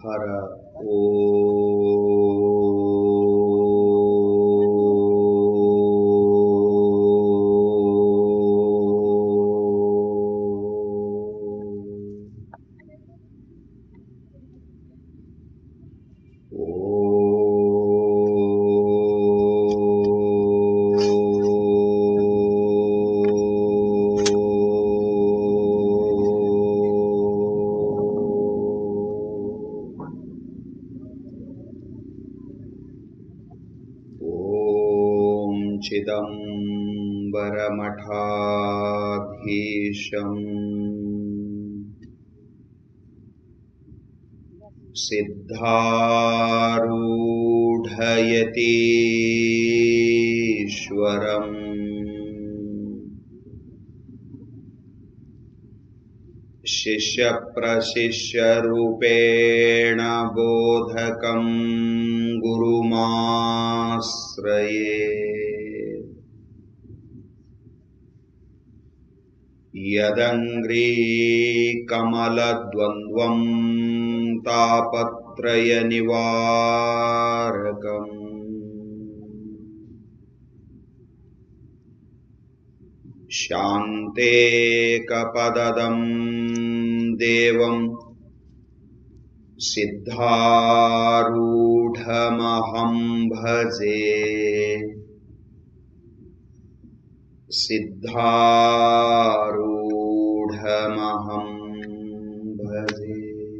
ಹರ ಓ ॐ चिदम्बरमठाधीशम् सिद्धारूढयतीश्वरम् शिष्यप्रशिष्यरूपेण बोधकं गुरुमाश्रये यदङ्घ्रीकमलद्वन्द्वं तापत्रयनिवारकम् शान्तेकपददं देवं सिद्धारूढमहं भजे सिद्धारूढमहं भजे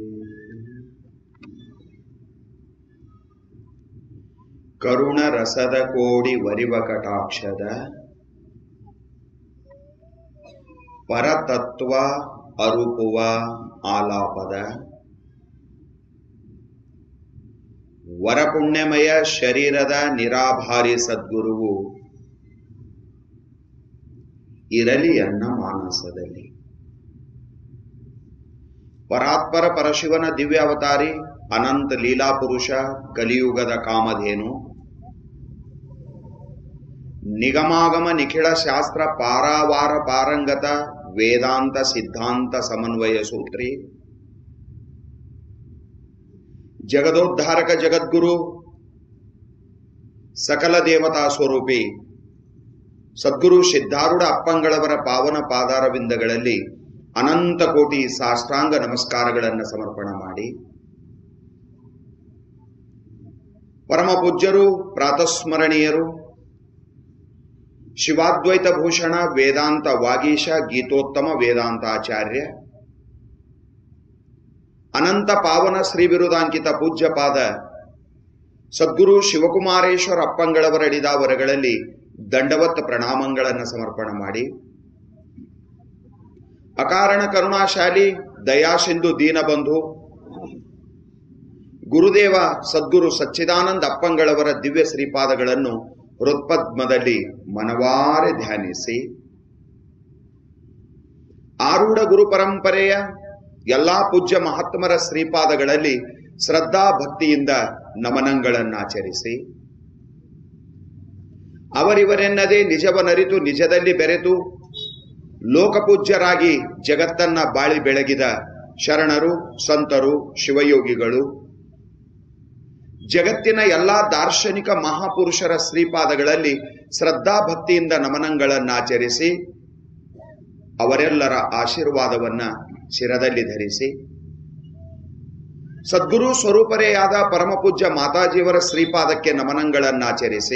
ಕರುಣರಸದ ಕೋಡಿ ವರಿವ ಕಟಾಕ್ಷದ ಪರತತ್ವ ಅರುಪುವ ಆಲಾಪದ ವರಪುಣ್ಯಮಯ ಶರೀರದ ನಿರಾಭಾರಿ ಸದ್ಗುರುವು ಇರಲಿ ಅನ್ನ ಮಾನಸದಲ್ಲಿ ಪರಾತ್ಪರ ಪರಶಿವನ ದಿವ್ಯ ಅವತಾರಿ ಅನಂತ ಲೀಲಾಪುರುಷ ಕಲಿಯುಗದ ಕಾಮಧೇನು ನಿಗಮಾಗಮ ನಿಖಿಳ ಶಾಸ್ತ್ರ ಪಾರಾವಾರ ಪಾರಂಗತ ವೇದಾಂತ ಸಿದ್ಧಾಂತ ಸಮನ್ವಯ ಸೂತ್ರಿ ಜಗದೋದ್ಧಾರಕ ಜಗದ್ಗುರು ಸಕಲ ದೇವತಾ ಸ್ವರೂಪಿ ಸದ್ಗುರು ಸಿದ್ಧಾರೂಢ ಅಪ್ಪಂಗಳವರ ಪಾವನ ಪಾದಾರವಿಂದಗಳಲ್ಲಿ ಅನಂತ ಕೋಟಿ ಸಾಷ್ಟಾಂಗ ನಮಸ್ಕಾರಗಳನ್ನು ಸಮರ್ಪಣ ಮಾಡಿ ಪರಮ ಪೂಜ್ಯರು ಪ್ರಾತಸ್ಮರಣೀಯರು ಶಿವಾದ್ವೈತ ಭೂಷಣ ವೇದಾಂತ ವಾಗೀಶ ಗೀತೋತ್ತಮ ವೇದಾಂತಾಚಾರ್ಯ ಅನಂತ ಪಾವನ ಶ್ರೀ ಬಿರುದಾಂಕಿತ ಪೂಜ್ಯಪಾದ ಸದ್ಗುರು ಶಿವಕುಮಾರೇಶ್ವರ ಅಪ್ಪಂಗಳವರಡಿದಾವರಗಳಲ್ಲಿ ದಂಡವತ್ ಪ್ರಣಾಮಗಳನ್ನು ಸಮರ್ಪಣ ಮಾಡಿ ಅಕಾರಣ ಕರುಣಾಶಾಲಿ ದಯಾಸಿಂಧು ದೀನಬಂಧು ಗುರುದೇವ ಸದ್ಗುರು ಸಚ್ಚಿದಾನಂದ ಅಪ್ಪಂಗಳವರ ದಿವ್ಯ ಶ್ರೀಪಾದಗಳನ್ನು ಹೃತ್ಪದ್ಮದಲ್ಲಿ ಮನವಾರೆ ಧ್ಯಾನಿಸಿ ಆರೂಢ ಗುರು ಪರಂಪರೆಯ ಎಲ್ಲಾ ಪೂಜ್ಯ ಮಹಾತ್ಮರ ಶ್ರೀಪಾದಗಳಲ್ಲಿ ಶ್ರದ್ಧಾ ಭಕ್ತಿಯಿಂದ ನಮನಗಳನ್ನಾಚರಿಸಿ ಅವರಿವರೆನ್ನದೇ ನಿಜವನರಿತು ನಿಜದಲ್ಲಿ ಬೆರೆತು ಲೋಕಪೂಜ್ಯರಾಗಿ ಜಗತ್ತನ್ನ ಬಾಳಿ ಬೆಳಗಿದ ಶರಣರು ಸಂತರು ಶಿವಯೋಗಿಗಳು ಜಗತ್ತಿನ ಎಲ್ಲಾ ದಾರ್ಶನಿಕ ಮಹಾಪುರುಷರ ಶ್ರೀಪಾದಗಳಲ್ಲಿ ಶ್ರದ್ಧಾ ಭಕ್ತಿಯಿಂದ ನಮನಗಳನ್ನಾಚರಿಸಿ ಅವರೆಲ್ಲರ ಆಶೀರ್ವಾದವನ್ನ ಶಿರದಲ್ಲಿ ಧರಿಸಿ ಸದ್ಗುರು ಸ್ವರೂಪರೆಯಾದ ಪರಮಪೂಜ್ಯ ಮಾತಾಜಿಯವರ ಶ್ರೀಪಾದಕ್ಕೆ ನಮನಗಳನ್ನಾಚರಿಸಿ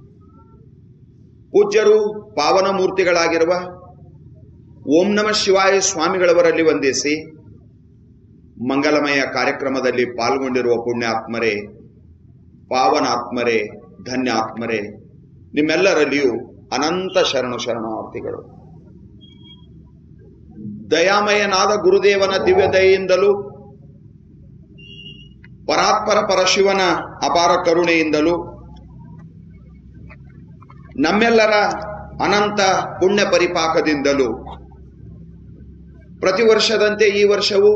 ಪೂಜ್ಯರು ಪಾವನ ಮೂರ್ತಿಗಳಾಗಿರುವ ಓಂ ನಮ ಶಿವಾಯ ಸ್ವಾಮಿಗಳವರಲ್ಲಿ ವಂದಿಸಿ ಮಂಗಲಮಯ ಕಾರ್ಯಕ್ರಮದಲ್ಲಿ ಪಾಲ್ಗೊಂಡಿರುವ ಪುಣ್ಯಾತ್ಮರೇ ಪಾವನಾತ್ಮರೇ ಧನ್ಯಾತ್ಮರೇ ನಿಮ್ಮೆಲ್ಲರಲ್ಲಿಯೂ ಅನಂತ ಶರಣು ಶರಣಾರ್ಥಿಗಳು ದಯಾಮಯನಾದ ಗುರುದೇವನ ದಿವ್ಯ ದಯೆಯಿಂದಲೂ ಪರಾತ್ಪರ ಪರಶಿವನ ಅಪಾರ ಕರುಣೆಯಿಂದಲೂ ನಮ್ಮೆಲ್ಲರ ಅನಂತ ಪುಣ್ಯ ಪರಿಪಾಕದಿಂದಲೂ ಪ್ರತಿ ವರ್ಷದಂತೆ ಈ ವರ್ಷವೂ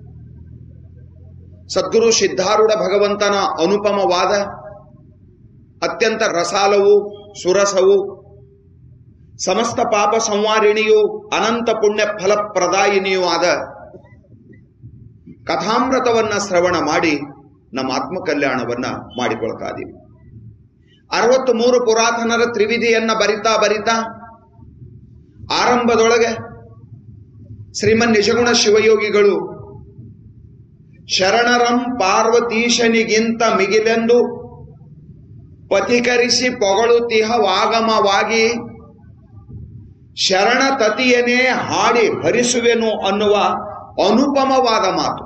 ಸದ್ಗುರು ಸಿದ್ಧಾರೂಢ ಭಗವಂತನ ಅನುಪಮವಾದ ಅತ್ಯಂತ ರಸಾಲವು ಸುರಸವು ಸಮಸ್ತ ಪಾಪ ಸಂವಾರಿಣಿಯೂ ಅನಂತ ಪುಣ್ಯ ಫಲಪ್ರದಾಯಿನಿಯೂ ಆದ ಕಥಾಮೃತವನ್ನ ಶ್ರವಣ ಮಾಡಿ ನಮ್ಮ ಆತ್ಮ ಕಲ್ಯಾಣವನ್ನ ಮಾಡಿಕೊಳ್ತಾ ಇದೀವಿ ಅರವತ್ತು ಮೂರು ಪುರಾತನರ ತ್ರಿವಿಧಿಯನ್ನ ಬರಿತಾ ಬರಿತಾ ಆರಂಭದೊಳಗೆ ಶ್ರೀಮನ್ ನಿಜಗುಣ ಶಿವಯೋಗಿಗಳು ಶರಣರಂ ಪಾರ್ವತೀಶನಿಗಿಂತ ಮಿಗಿಲೆಂದು ಪಥಿಕರಿಸಿ ಪೊಗಳುತಿಹ ವಾಗಮವಾಗಿ ಶರಣ ತತಿಯನೇ ಹಾಡಿ ಹರಿಸುವೆನು ಅನ್ನುವ ಅನುಪಮವಾದ ಮಾತು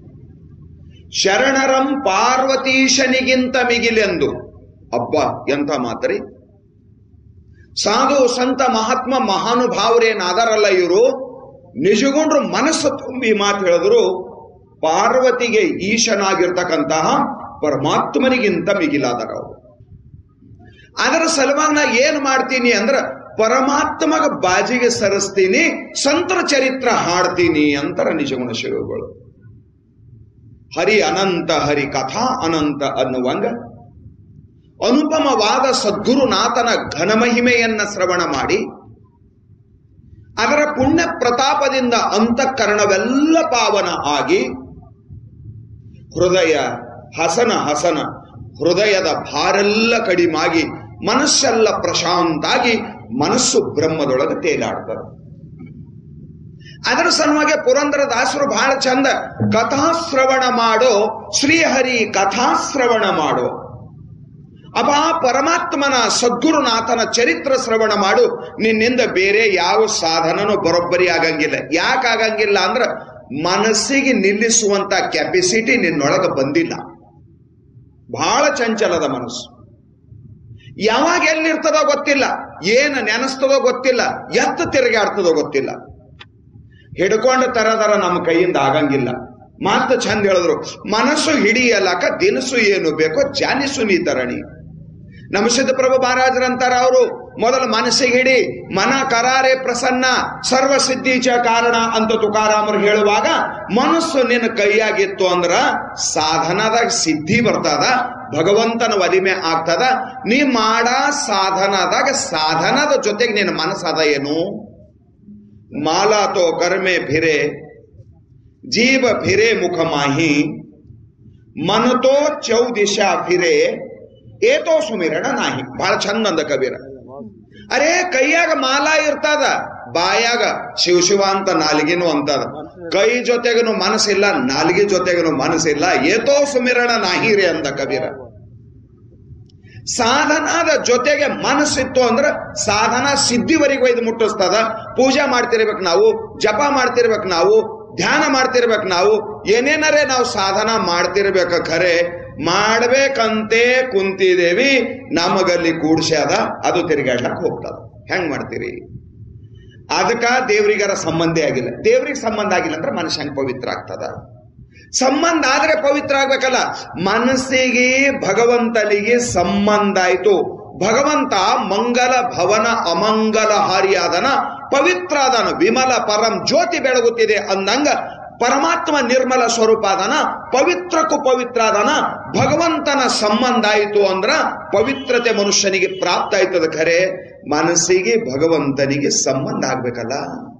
ಶರಣರಂ ಪಾರ್ವತೀಶನಿಗಿಂತ ಮಿಗಿಲೆಂದು ಅಬ್ಬ ಎಂಥ ಮಾತರಿ ಸಾಧು ಸಂತ ಮಹಾತ್ಮ ಮಹಾನುಭಾವರೇನಾದಾರಲ್ಲ ಇವರು ನಿಜಗೊಂಡ್ರು ಮನಸ್ಸು ತುಂಬಿ ಮಾತು ಹೇಳಿದ್ರು ಪಾರ್ವತಿಗೆ ಈಶನಾಗಿರ್ತಕ್ಕಂತಹ ಪರಮಾತ್ಮನಿಗಿಂತ ಮಿಗಿಲಾದರ ಅವರು ಅದರ ಸಲುವಾಗಿ ನಾ ಏನ್ ಮಾಡ್ತೀನಿ ಅಂದ್ರ ಪರಮಾತ್ಮಗ ಬಾಜಿಗೆ ಸರಿಸ್ತೀನಿ ಸಂತರ ಚರಿತ್ರ ಹಾಡ್ತೀನಿ ಅಂತರ ನಿಜಗುಣ ಶಿವಗಳು ಹರಿ ಅನಂತ ಹರಿ ಕಥಾ ಅನಂತ ಅನ್ನುವಂಗ ಅನುಪಮವಾದ ಸದ್ಗುರುನಾಥನ ಘನಮಹಿಮೆಯನ್ನ ಶ್ರವಣ ಮಾಡಿ ಅದರ ಪುಣ್ಯ ಪ್ರತಾಪದಿಂದ ಅಂತಃಕರಣವೆಲ್ಲ ಪಾವನ ಆಗಿ ಹೃದಯ ಹಸನ ಹಸನ ಹೃದಯದ ಭಾರೆಲ್ಲ ಕಡಿಮಾಗಿ ಮನಸ್ಸೆಲ್ಲ ಪ್ರಶಾಂತಾಗಿ ಮನಸ್ಸು ಬ್ರಹ್ಮದೊಳಗೆ ತೇಲಾಡ್ತದೆ ಅದರ ಸಲುವಾಗಿ ಪುರಂದರ ದಾಸರು ಬಹಳ ಚಂದ ಕಥಾಶ್ರವಣ ಮಾಡೋ ಶ್ರೀಹರಿ ಕಥಾಶ್ರವಣ ಮಾಡೋ ಅಪ ಪರಮಾತ್ಮನ ಸದ್ಗುರುನಾಥನ ಚರಿತ್ರ ಶ್ರವಣ ಮಾಡು ನಿನ್ನಿಂದ ಬೇರೆ ಯಾವ ಸಾಧನನೂ ಬರೋಬ್ಬರಿ ಆಗಂಗಿಲ್ಲ ಯಾಕೆ ಆಗಂಗಿಲ್ಲ ಅಂದ್ರ ಮನಸ್ಸಿಗೆ ನಿಲ್ಲಿಸುವಂತ ಕೆಪಾಸಿಟಿ ನಿನ್ನೊಳಗೆ ಬಂದಿಲ್ಲ ಬಹಳ ಚಂಚಲದ ಮನಸ್ಸು ಯಾವಾಗ ಎಲ್ಲಿರ್ತದೋ ಗೊತ್ತಿಲ್ಲ ಏನು ನೆನೆಸ್ತದೋ ಗೊತ್ತಿಲ್ಲ ಎತ್ತ ತಿರುಗಾಡ್ತದೋ ಗೊತ್ತಿಲ್ಲ ಹಿಡ್ಕೊಂಡ ತರದರ ನಮ್ಮ ಕೈಯಿಂದ ಆಗಂಗಿಲ್ಲ ಮಾತು ಚಂದ ಹೇಳಿದ್ರು ಮನಸ್ಸು ಹಿಡಿಯಲಕ ದಿನಸು ಏನು ಬೇಕೋ ಜಾನಿಸು ನೀ ತರಣಿ ನಮ್ಮ ಸಿದ್ಧಪ್ರಭು ಮಹಾರಾಜರಂತಾರ ಅವರು ಮೊದಲು ಮನಸ್ಸಿಗೆ ಹಿಡಿ ಮನ ಕರಾರೆ ಪ್ರಸನ್ನ ಸರ್ವ ಸಿದ್ಧೀಚ ಕಾರಣ ಅಂತ ತುಕಾರಾಮರು ಹೇಳುವಾಗ ಮನಸ್ಸು ನಿನ್ನ ಕೈಯಾಗಿತ್ತು ಅಂದ್ರ ಸಾಧನದಾಗ ಸಿದ್ಧಿ ಬರ್ತದ ಭಗವಂತನ ಒಲಿಮೆ ಆಗ್ತದ ನೀ ಮಾಡ ಸಾಧನದಾಗ ಸಾಧನದ ಜೊತೆಗೆ ನಿನ್ನ ಮನಸ್ಸದ ಏನು ಮಾಲಾ ತೋ ಕರ್ಮೆ ಫಿರೆ ಜೀವ ಫಿರೆ ಮುಖ ಮಾಹಿ ಮನತೋ ಚೌದಿಶಾ ಫಿರೆ ಏತೋ ಸುಮಿರಣ ನಾಹಿ ಬಹಳ ಚಂದ ಅಂದ ಕಬೀರ ಅರೇ ಕೈಯಾಗ ಮಾಲಾ ಇರ್ತದ ಬಾಯಾಗ ಶಿವ ಶಿವ ಅಂತ ನಾಲಿಗೆನು ಅಂತದ ಕೈ ಜೊತೆಗನು ಮನಸ್ಸಿಲ್ಲ ನಾಲಿಗೆ ಜೊತೆಗನು ಮನಸ್ಸಿಲ್ಲ ಏತೋ ಸುಮಿರಣ ನಾಹಿರಿ ಅಂದ ಕಬೀರ ಸಾಧನದ ಜೊತೆಗೆ ಮನಸ್ಸಿತ್ತು ಅಂದ್ರೆ ಸಾಧನ ಸಿದ್ಧಿವರೆಗೂ ಒಯ್ದು ಮುಟ್ಟಿಸ್ತದ ಪೂಜೆ ಮಾಡ್ತಿರ್ಬೇಕು ನಾವು ಜಪ ಮಾಡ್ತಿರ್ಬೇಕು ನಾವು ಧ್ಯಾನ ಮಾಡ್ತಿರ್ಬೇಕು ನಾವು ಏನೇನರೇ ನಾವು ಸಾಧನ ಮಾಡ್ತಿರ್ಬೇಕ ಖರೆ ಮಾಡ್ಬೇಕಂತೆ ಕುಂತಿದೇವಿ ನಮಗಲ್ಲಿ ಕೂಡ್ಸ್ಯಾದ ಅದು ತಿರುಗಾಡ್ಲಕ್ ಹೋಗ್ತದ ಹೆಂಗ್ ಮಾಡ್ತೀರಿ ಅದಕ್ಕ ದೇವ್ರಿಗಾರ ಸಂಬಂಧ ಆಗಿಲ್ಲ ದೇವ್ರಿಗೆ ಸಂಬಂಧ ಆಗಿಲ್ಲ ಅಂದ್ರೆ ಮನುಷ್ಯ ಹೆಂಗ್ ಪವಿತ್ರ ಆಗ್ತದ ಸಂಬಂಧ ಆದ್ರೆ ಪವಿತ್ರ ಆಗ್ಬೇಕಲ್ಲ ಮನಸ್ಸಿಗೆ ಭಗವಂತನಿಗೆ ಸಂಬಂಧ ಆಯ್ತು ಭಗವಂತ ಮಂಗಲ ಭವನ ಅಮಂಗಲ ಹಾರಿಯಾದನ ಪವಿತ್ರ ಆದನ ವಿಮಲ ಪರಂ ಜ್ಯೋತಿ ಬೆಳಗುತ್ತಿದೆ ಅಂದಂಗ ಪರಮಾತ್ಮ ನಿರ್ಮಲ ಸ್ವರೂಪ ಅದನ ಪವಿತ್ರಕ್ಕೂ ಪವಿತ್ರ ಅದನ ಭಗವಂತನ ಸಂಬಂಧ ಆಯಿತು ಅಂದ್ರ ಪವಿತ್ರತೆ ಮನುಷ್ಯನಿಗೆ ಪ್ರಾಪ್ತ ಆಯ್ತದ ಖರೆ ಮನಸ್ಸಿಗೆ ಭಗವಂತನಿಗೆ ಸಂಬಂಧ ಆಗ್ಬೇಕಲ್ಲ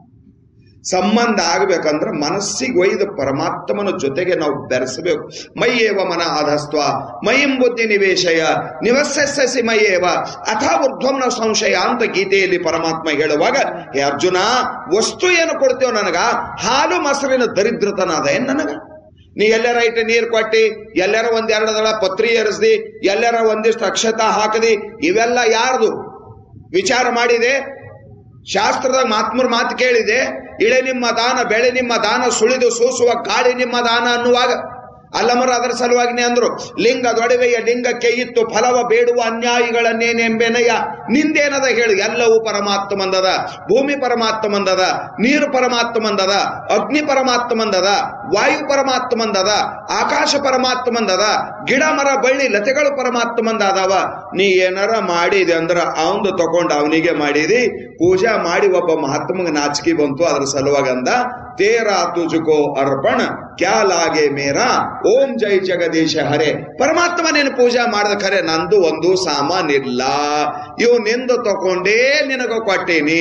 ಸಂಬಂಧ ಆಗ್ಬೇಕಂದ್ರೆ ಮನಸ್ಸಿಗೆ ಒಯ್ದು ಪರಮಾತ್ಮನ ಜೊತೆಗೆ ನಾವು ಬೆರೆಸಬೇಕು ಮೈಯೇವ ಮನ ಅಧಸ್ತ್ವ ಮೈಂ ಬುದ್ಧಿ ನಿವೇಶಯ ನಿವಸ್ಸಸಿ ಮೈಯೇವ ಅಥಾ ಊರ್ಧ್ವಂನ ಸಂಶಯ ಅಂತ ಗೀತೆಯಲ್ಲಿ ಪರಮಾತ್ಮ ಹೇಳುವಾಗ ಹೇ ಅರ್ಜುನ ವಸ್ತು ಏನು ಕೊಡ್ತೇವ ನನಗ ಹಾಲು ಮೊಸರಿನ ದರಿದ್ರತನಾದ ಏನ್ ನನಗ ನೀ ಎಲ್ಲರ ಐಟ ನೀರ್ ಕೊಟ್ಟಿ ಎಲ್ಲರ ಒಂದೆರಡು ದಳ ಪತ್ರಿ ಏರಿಸ್ದಿ ಎಲ್ಲರ ಒಂದಿಷ್ಟು ಅಕ್ಷತಾ ಹಾಕದಿ ಇವೆಲ್ಲ ಯಾರ್ದು ವಿಚಾರ ಮಾಡಿದೆ ಶಾಸ್ತ್ರದಾಗ ಮಾತ್ಮರ ಮಾತು ಕೇಳಿದೆ ಇಳೆ ನಿಮ್ಮ ದಾನ ಬೆಳೆ ನಿಮ್ಮ ದಾನ ಸುಳಿದು ಸೂಸುವ ಗಾಳಿ ನಿಮ್ಮ ದಾನ ಅನ್ನುವಾಗ ಅಲ್ಲಮರ ಅದರ ಸಲುವಾಗಿನೇ ಅಂದ್ರು ಲಿಂಗ ದೊಡವೆಯ ಲಿಂಗಕ್ಕೆ ಇತ್ತು ಫಲವ ಬೇಡುವ ಅನ್ಯಾಯಿಗಳನ್ನೇನೆಂಬೆನಯ್ಯ ನಿಂದೇನದ ಹೇಳು ಎಲ್ಲವೂ ಪರಮಾತ್ಮಂದದ ಭೂಮಿ ಪರಮಾತ್ಮಂದದ ನೀರು ಪರಮಾತ್ಮಂದದ ಅಗ್ನಿ ಪರಮಾತ್ಮಂದದ ವಾಯು ಪರಮಾತ್ಮಂದದ ಆಕಾಶ ಪರಮಾತ್ಮಂದದ ಗಿಡ ಮರ ಬಳ್ಳಿ ಲತೆಗಳು ಪರಮಾತ್ಮಂದಾದವ ನೀ ಏನಾರ ಮಾಡಿದೆ ಅಂದ್ರ ಅವಂದು ತಗೊಂಡು ಅವನಿಗೆ ಮಾಡಿದಿ ಪೂಜಾ ಮಾಡಿ ಒಬ್ಬ ಮಹಾತ್ಮಗೆ ನಾಚಿಕೆ ಬಂತು ಅದ್ರ ಸಲುವಾಗಿ ಅಂದ ತೇರಾ ತುಜುಕೋ ಅರ್ಪಣ ಕ್ಯಾ ಲಾಗೆ ಮೇರಾ ಓಂ ಜೈ ಜಗದೀಶ ಹರೆ ಪರಮಾತ್ಮ ನೀನು ಪೂಜಾ ಮಾಡಿದ ಖರೆ ನಂದು ಒಂದು ಸಾಮಾನ್ ಇಲ್ಲ ಇವು ನಿಂದು ತಕೊಂಡೇ ನಿನಗ ಕೊಟ್ಟೇನಿ